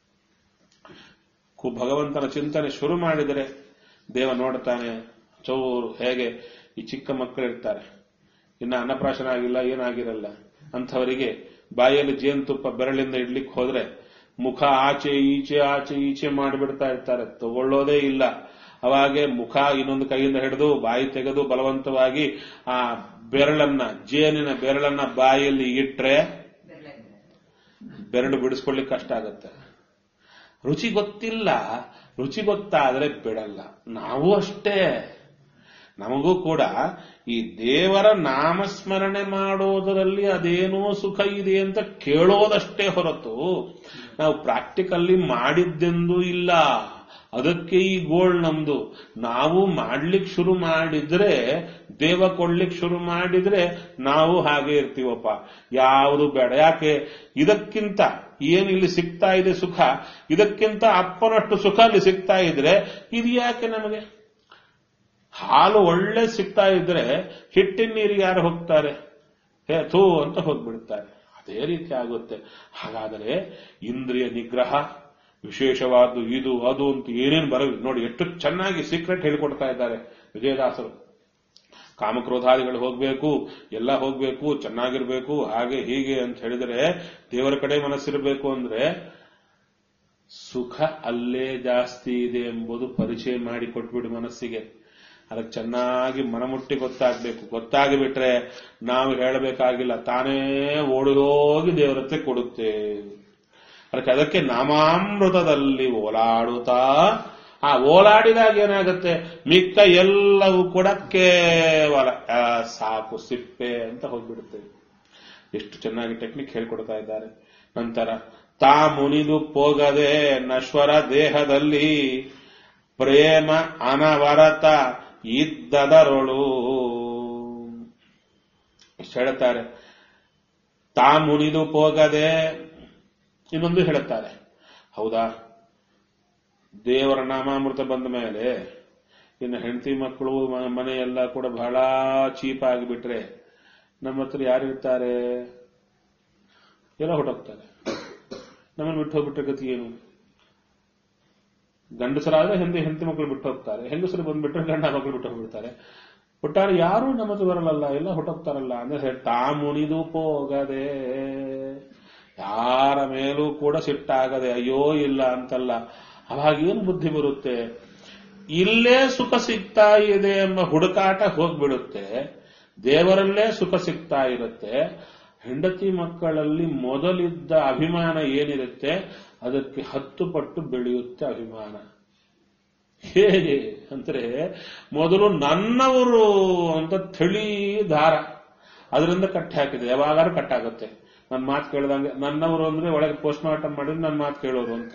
ಕು- ಭಗವಂತನ ಚಿಂತನೆ ಶುರು ಮಾಡಿದರೆ ದೇವ ನೋಡ್ತಾನೆ ಚೌರು ಹೇಗೆ ಈ ಚಿಕ್ಕ ಮಕ್ಕಳಿರ್ತಾರೆ ಇನ್ನ ಅನ್ನಪ್ರಾಶನ ಆಗಿಲ್ಲ ಏನಾಗಿರಲ್ಲ ಅಂಥವರಿಗೆ ಬಾಯಲ್ಲಿ ಜೇನುತುಪ್ಪ ಬೆರಳಿಂದ ಇಡ್ಲಿಕ್ಕೆ ಹೋದ್ರೆ ಮುಖ ಆಚೆ ಈಚೆ ಆಚೆ ಈಚೆ ಮಾಡಿಬಿಡ್ತಾ ಇರ್ತಾರೆ ತಗೊಳ್ಳೋದೇ ಇಲ್ಲ ಅವಾಗೆ ಮುಖ ಇನ್ನೊಂದು ಕೈಯಿಂದ ಹಿಡಿದು ಬಾಯಿ ತೆಗೆದು ಬಲವಂತವಾಗಿ ಆ ಬೆರಳನ್ನ ಜೇನಿನ ಬೆರಳನ್ನ ಬಾಯಲ್ಲಿ ಇಟ್ರೆ ಬೆರಳು ಬಿಡಿಸ್ಕೊಳ್ಳಿಕ್ಕೆ ಕಷ್ಟ ಆಗತ್ತೆ ರುಚಿ ಗೊತ್ತಿಲ್ಲ ರುಚಿ ಗೊತ್ತಾದ್ರೆ ಬಿಡಲ್ಲ ನಾವು ಅಷ್ಟೇ ನಮಗೂ ಕೂಡ ಈ ದೇವರ ನಾಮಸ್ಮರಣೆ ಮಾಡೋದರಲ್ಲಿ ಅದೇನೋ ಸುಖ ಇದೆ ಅಂತ ಕೇಳೋದಷ್ಟೇ ಹೊರತು ನಾವು ಪ್ರಾಕ್ಟಿಕಲ್ಲಿ ಮಾಡಿದ್ದೆಂದೂ ಇಲ್ಲ ಅದಕ್ಕೆ ಈ ಗೋಳ್ ನಮ್ದು ನಾವು ಮಾಡ್ಲಿಕ್ಕೆ ಶುರು ಮಾಡಿದ್ರೆ ದೇವ ಕೊಡ್ಲಿಕ್ಕೆ ಶುರು ಮಾಡಿದ್ರೆ ನಾವು ಹಾಗೆ ಇರ್ತೀವಪ್ಪ ಯಾವುದು ಬೇಡ ಯಾಕೆ ಇದಕ್ಕಿಂತ ಏನು ಇಲ್ಲಿ ಸಿಗ್ತಾ ಇದೆ ಸುಖ ಇದಕ್ಕಿಂತ ಅಪ್ಪನಷ್ಟು ಸುಖ ಅಲ್ಲಿ ಸಿಗ್ತಾ ಇದ್ರೆ ಇದು ಯಾಕೆ ನಮಗೆ ಹಾಲು ಒಳ್ಳೆ ಸಿಗ್ತಾ ಇದ್ರೆ ಹಿಟ್ಟಿನ ನೀರಿಗೆ ಯಾರು ಹೋಗ್ತಾರೆ ಹೇ ಥೂ ಅಂತ ಹೋಗ್ಬಿಡ್ತಾರೆ ಅದೇ ರೀತಿ ಆಗುತ್ತೆ ಹಾಗಾದರೆ ಇಂದ್ರಿಯ ನಿಗ್ರಹ ವಿಶೇಷವಾದ್ದು ಇದು ಅದು ಅಂತ ಏನೇನು ಬರ ನೋಡಿ ಎಷ್ಟು ಚೆನ್ನಾಗಿ ಸೀಕ್ರೆಟ್ ಹೇಳಿಕೊಡ್ತಾ ಇದ್ದಾರೆ ವಿಜಯದಾಸರು ಕಾಮಕ್ರೋಧಾದಿಗಳು ಹೋಗ್ಬೇಕು ಎಲ್ಲ ಹೋಗ್ಬೇಕು ಚೆನ್ನಾಗಿರ್ಬೇಕು ಹಾಗೆ ಹೀಗೆ ಅಂತ ಹೇಳಿದರೆ ದೇವರ ಕಡೆ ಮನಸ್ಸಿರಬೇಕು ಅಂದ್ರೆ ಸುಖ ಅಲ್ಲೇ ಜಾಸ್ತಿ ಇದೆ ಎಂಬುದು ಪರಿಚಯ ಮಾಡಿ ಕೊಟ್ಬಿಡಿ ಮನಸ್ಸಿಗೆ ಅದಕ್ಕೆ ಚೆನ್ನಾಗಿ ಮನಮುಟ್ಟಿ ಗೊತ್ತಾಗ್ಬೇಕು ಗೊತ್ತಾಗಿ ಬಿಟ್ರೆ ನಾವು ಹೇಳಬೇಕಾಗಿಲ್ಲ ತಾನೇ ಓಡಿ ಹೋಗಿ ದೇವರ ಹತ್ರ ಕೊಡುತ್ತೆ ಅದಕ್ಕೆ ಅದಕ್ಕೆ ನಾಮಾಮೃತದಲ್ಲಿ ಓಲಾಡುತ್ತಾ ಆ ಓಲಾಡಿದಾಗ ಏನಾಗುತ್ತೆ ಮಿಕ್ಕ ಎಲ್ಲವೂ ಕೂಡ ಕೇವಲ ಆ, ಸಾಕು ಸಿಪ್ಪೆ ಅಂತ ಹೋಗ್ಬಿಡುತ್ತೆ ಎಷ್ಟು ಚೆನ್ನಾಗಿ ಟೆಕ್ನಿಕ್ ಹೇಳ್ಕೊಡ್ತಾ ಇದ್ದಾರೆ ನಂತರ ತಾ ಮುನಿದು ಹೋಗದೆ ನಶ್ವರ ದೇಹದಲ್ಲಿ ಪ್ರೇಮ ಅನವರತ ಇದ್ದದರೊಳು ಇಷ್ಟು ಹೇಳುತ್ತಾರೆ ತಾ ಮುನಿದು ಹೋಗದೆ ಇನ್ನೊಂದು ಹೇಳುತ್ತಾರೆ ಹೌದಾ ದೇವರ ನಾಮಾಮೃತ ಬಂದ ಮೇಲೆ ಇನ್ನು ಹೆಂಡತಿ ಮಕ್ಕಳು ಮ- ಮನೆ ಎಲ್ಲ ಕೂಡ ಬಹಳ ಚೀಪ್ ಆಗಿಬಿಟ್ರೆ ನಮ್ಮ ಹತ್ರ ಯಾರು ಇರ್ತಾರೆ ಎಲ್ಲ ಹೊರಟೋಗ್ತಾರೆ ನಮ್ಮನ್ನು ಬಿಟ್ಟು ಹೋಗ್ಬಿಟ್ರೆ ಗತಿ ಏನು ಗಂಡಸರಾದ್ರೆ ಹೆಂಡತಿ ಹೆಂಡತಿ ಮಕ್ಕಳು ಬಿಟ್ಟು ಹೋಗ್ತಾರೆ ಹೆಂಗಸರು ಬಂದ್ಬಿಟ್ರೆ ಗಂಡ ಮಕ್ಕಳು ಬಿಟ್ಟು ಹೋಗ್ಬಿಡ್ತಾರೆ ಒಟ್ಟಾರೆ ಯಾರು ನಮ್ಮ ಹತ್ರ ಬರಲ್ಲ ಎಲ್ಲ ಹೊಟ್ಟೋಗ್ತಾರಲ್ಲ ಅಂದ್ರೆ ತಾ ಮುನಿದು ಹೋಗದೆ ಯಾರ ಮೇಲೂ ಕೂಡ ಸಿಟ್ಟಾಗದೆ ಅಯ್ಯೋ ಇಲ್ಲ ಅಂತಲ್ಲ ಅವಾಗ ಏನು ಬುದ್ಧಿ ಬರುತ್ತೆ ಇಲ್ಲೇ ಸುಖ ಸಿಗ್ತಾ ಇದೆ ಎಂಬ ಹುಡುಕಾಟ ಹೋಗ್ಬಿಡುತ್ತೆ ದೇವರಲ್ಲೇ ಸುಖ ಸಿಗ್ತಾ ಇರುತ್ತೆ ಹೆಂಡತಿ ಮಕ್ಕಳಲ್ಲಿ ಮೊದಲಿದ್ದ ಅಭಿಮಾನ ಏನಿರುತ್ತೆ ಅದಕ್ಕೆ ಹತ್ತು ಪಟ್ಟು ಬೆಳೆಯುತ್ತೆ ಅಭಿಮಾನ ಹೇಗೆ ಅಂದ್ರೆ ಮೊದಲು ನನ್ನವರು ಅಂತ ತಿಳಿ ದಾರ ಅದರಿಂದ ಕಟ್ಟಿ ಹಾಕಿದೆ ಯಾವಾಗಾರು ಕಟ್ಟಾಗುತ್ತೆ ನನ್ನ ಮಾತು ಕೇಳ್ದಂಗೆ ನನ್ನವರು ಅಂದ್ರೆ ಒಳಗೆ ಪೋಸ್ಟ್ ಮಾರ್ಟಮ್ ಮಾಡಿದ್ರೆ ನನ್ನ ಮಾತು ಕೇಳೋರು ಅಂತ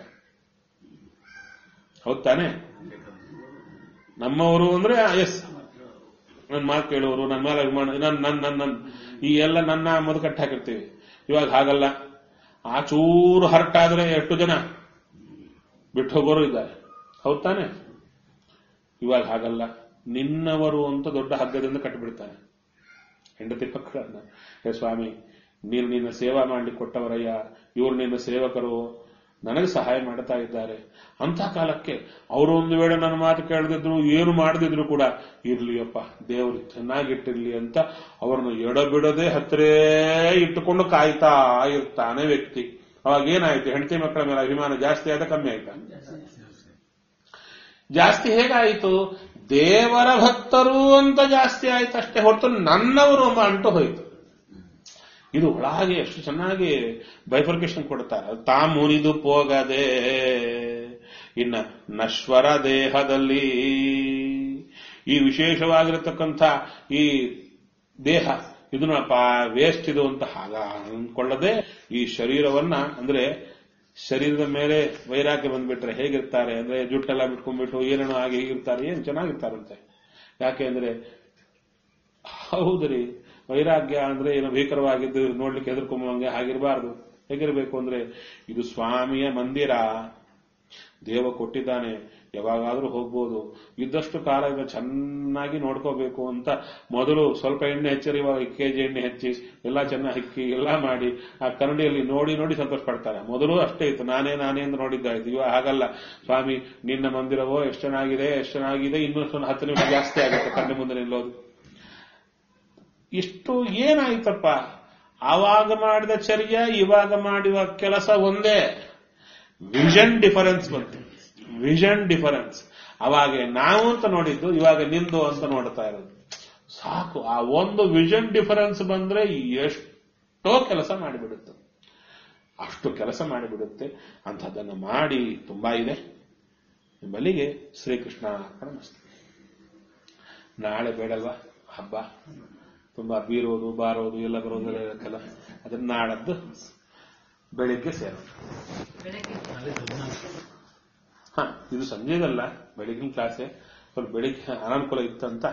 ಹೌದ್ ತಾನೆ ನಮ್ಮವರು ಅಂದ್ರೆ ಎಸ್ ನನ್ನ ಮಾತು ಕೇಳೋರು ನನ್ನ ಮೇಲೆ ಅಭಿಮಾನ ನನ್ ನನ್ ನನ್ ನನ್ ಈ ಎಲ್ಲ ನನ್ನ ಮದು ಕಟ್ಟಿ ಹಾಕಿರ್ತೀವಿ ಇವಾಗ ಹಾಗಲ್ಲ ಆ ಚೂರು ಹರ್ಟ್ ಆದ್ರೆ ಎಷ್ಟು ಜನ ಬಿಟ್ಟು ಹೋಗೋರು ಇದ್ದಾರೆ ಹೌದ್ ತಾನೆ ಇವಾಗ ಹಾಗಲ್ಲ ನಿನ್ನವರು ಅಂತ ದೊಡ್ಡ ಹಗ್ಗದಿಂದ ಕಟ್ಟಿಬಿಡ್ತಾರೆ ಹೆಂಡತಿ ಮಕ್ಕಳನ್ನ ಹೇ ಸ್ವಾಮಿ ನೀನು ನಿನ್ನ ಸೇವಾ ಮಾಡ್ಲಿಕ್ಕೆ ಕೊಟ್ಟವರಯ್ಯ ಇವರು ನಿನ್ನ ಸೇವಕರು ನನಗೆ ಸಹಾಯ ಮಾಡ್ತಾ ಇದ್ದಾರೆ ಅಂತ ಕಾಲಕ್ಕೆ ಅವರು ಒಂದು ವೇಳೆ ನನ್ನ ಮಾತು ಕೇಳದಿದ್ರು ಏನು ಮಾಡದಿದ್ರು ಕೂಡ ಇರ್ಲಿಯಪ್ಪ ದೇವರು ಚೆನ್ನಾಗಿಟ್ಟಿರ್ಲಿ ಅಂತ ಅವರನ್ನು ಎಡಬಿಡದೆ ಹತ್ತಿರೇ ಇಟ್ಟುಕೊಂಡು ಕಾಯ್ತಾ ಇರ್ತಾನೆ ವ್ಯಕ್ತಿ ಅವಾಗ ಏನಾಯ್ತು ಹೆಂಡತಿ ಮಕ್ಕಳ ಮೇಲೆ ಅಭಿಮಾನ ಜಾಸ್ತಿ ಆದ ಕಮ್ಮಿ ಆಯ್ತಾ ಜಾಸ್ತಿ ಹೇಗಾಯಿತು ದೇವರ ಭಕ್ತರು ಅಂತ ಜಾಸ್ತಿ ಆಯ್ತು ಅಷ್ಟೇ ಹೊರತು ನನ್ನವರು ಎಂಬ ಅಂಟು ಹೋಯಿತು ಇದು ಒಳಗೆ ಎಷ್ಟು ಚೆನ್ನಾಗಿ ಬೈಫರ್ಕೇಶನ್ ಕೊಡ್ತಾರೆ ತಾ ಮುರಿದು ಹೋಗದೆ ಇನ್ನ ನಶ್ವರ ದೇಹದಲ್ಲಿ ಈ ವಿಶೇಷವಾಗಿರತಕ್ಕಂಥ ಈ ದೇಹ ಇದನ್ನಪ್ಪ ವೇಸ್ಟ್ ಇದು ಅಂತ ಹಾಗ ಅಂದ್ಕೊಳ್ಳದೆ ಈ ಶರೀರವನ್ನ ಅಂದ್ರೆ ಶರೀರದ ಮೇಲೆ ವೈರಾಗ್ಯ ಬಂದ್ಬಿಟ್ರೆ ಹೇಗಿರ್ತಾರೆ ಅಂದ್ರೆ ಜುಟ್ಟೆಲ್ಲ ಬಿಟ್ಕೊಂಡ್ಬಿಟ್ಟು ಏನೇನೋ ಆಗಿ ಹೀಗಿರ್ತಾರೆ ಏನ್ ಚೆನ್ನಾಗಿರ್ತಾರಂತೆ ಯಾಕೆ ಅಂದ್ರೆ ಹೌದ್ರಿ ವೈರಾಗ್ಯ ಅಂದ್ರೆ ಏನೋ ಭೀಕರವಾಗಿದ್ದು ನೋಡ್ಲಿಕ್ಕೆ ಹೆದರ್ಕೊಂಬಂಗೆ ಹಾಗಿರಬಾರ್ದು ಹೇಗಿರ್ಬೇಕು ಅಂದ್ರೆ ಇದು ಸ್ವಾಮಿಯ ಮಂದಿರ ದೇವ ಕೊಟ್ಟಿದ್ದಾನೆ ಯಾವಾಗಾದ್ರೂ ಹೋಗ್ಬೋದು ಇದ್ದಷ್ಟು ಕಾಲ ಇವಾಗ ಚೆನ್ನಾಗಿ ನೋಡ್ಕೋಬೇಕು ಅಂತ ಮೊದಲು ಸ್ವಲ್ಪ ಎಣ್ಣೆ ಹಚ್ಚರಿ ಇವಾಗ ಕೆಜಿ ಎಣ್ಣೆ ಹಚ್ಚಿ ಎಲ್ಲ ಚೆನ್ನಾಗಿ ಹಿಕ್ಕಿ ಎಲ್ಲ ಮಾಡಿ ಆ ಕನ್ನಡಿಯಲ್ಲಿ ನೋಡಿ ನೋಡಿ ಸಂತೋಷ ಪಡ್ತಾರೆ ಮೊದಲು ಅಷ್ಟೇ ಇತ್ತು ನಾನೇ ನಾನೇ ಅಂತ ನೋಡಿದ್ದಾಯ್ತು ಇವಾಗ ಹಾಗಲ್ಲ ಸ್ವಾಮಿ ನಿನ್ನ ಮಂದಿರವೋ ಎಷ್ಟು ಚೆನ್ನಾಗಿದೆ ಎಷ್ಟು ಚೆನ್ನಾಗಿದೆ ಇನ್ನೊಂದು ಹತ್ತು ನಿಮಿಷ ಜಾಸ್ತಿ ಆಗುತ್ತೆ ಕಣ್ಣು ಮುಂದೆ ನಿಲ್ಲೋದು ಇಷ್ಟು ಏನಾಯ್ತಪ್ಪ ಆವಾಗ ಮಾಡಿದ ಚರ್ಯ ಇವಾಗ ಮಾಡುವ ಕೆಲಸ ಒಂದೇ ವಿಷನ್ ಡಿಫರೆನ್ಸ್ ಬಂತು ವಿಷನ್ ಡಿಫರೆನ್ಸ್ ಅವಾಗ ನಾವು ಅಂತ ನೋಡಿದ್ದು ಇವಾಗ ನಿಂದು ಅಂತ ನೋಡ್ತಾ ಇರೋದು ಸಾಕು ಆ ಒಂದು ವಿಷನ್ ಡಿಫರೆನ್ಸ್ ಬಂದ್ರೆ ಎಷ್ಟೋ ಕೆಲಸ ಮಾಡಿಬಿಡುತ್ತೆ ಅಷ್ಟು ಕೆಲಸ ಮಾಡಿಬಿಡುತ್ತೆ ಅಂಥದ್ದನ್ನು ಮಾಡಿ ತುಂಬಾ ಇದೆ ಬಲಿಗೆ ಶ್ರೀಕೃಷ್ಣ ಅರ್ಪಣಮಸ್ತು ನಾಳೆ ಬೇಡಲ್ವಾ ಹಬ್ಬ ತುಂಬಾ ಬೀರೋದು ಬಾರೋದು ಎಲ್ಲ ಬರೋದು ಎಲ್ಲ ಇರುತ್ತಲ್ಲ ಅದನ್ನ ನಾಡದ್ದು ಬೆಳಿಗ್ಗೆ ಸೇರೋದು ಹಾ ಇದು ಸಂಜೆದಲ್ಲ ಬೆಳಗಿನ ಕ್ಲಾಸೆ ಸ್ವಲ್ಪ ಬೆಳಿಗ್ಗೆ ಅನಾನುಕೂಲ ಇತ್ತಂತ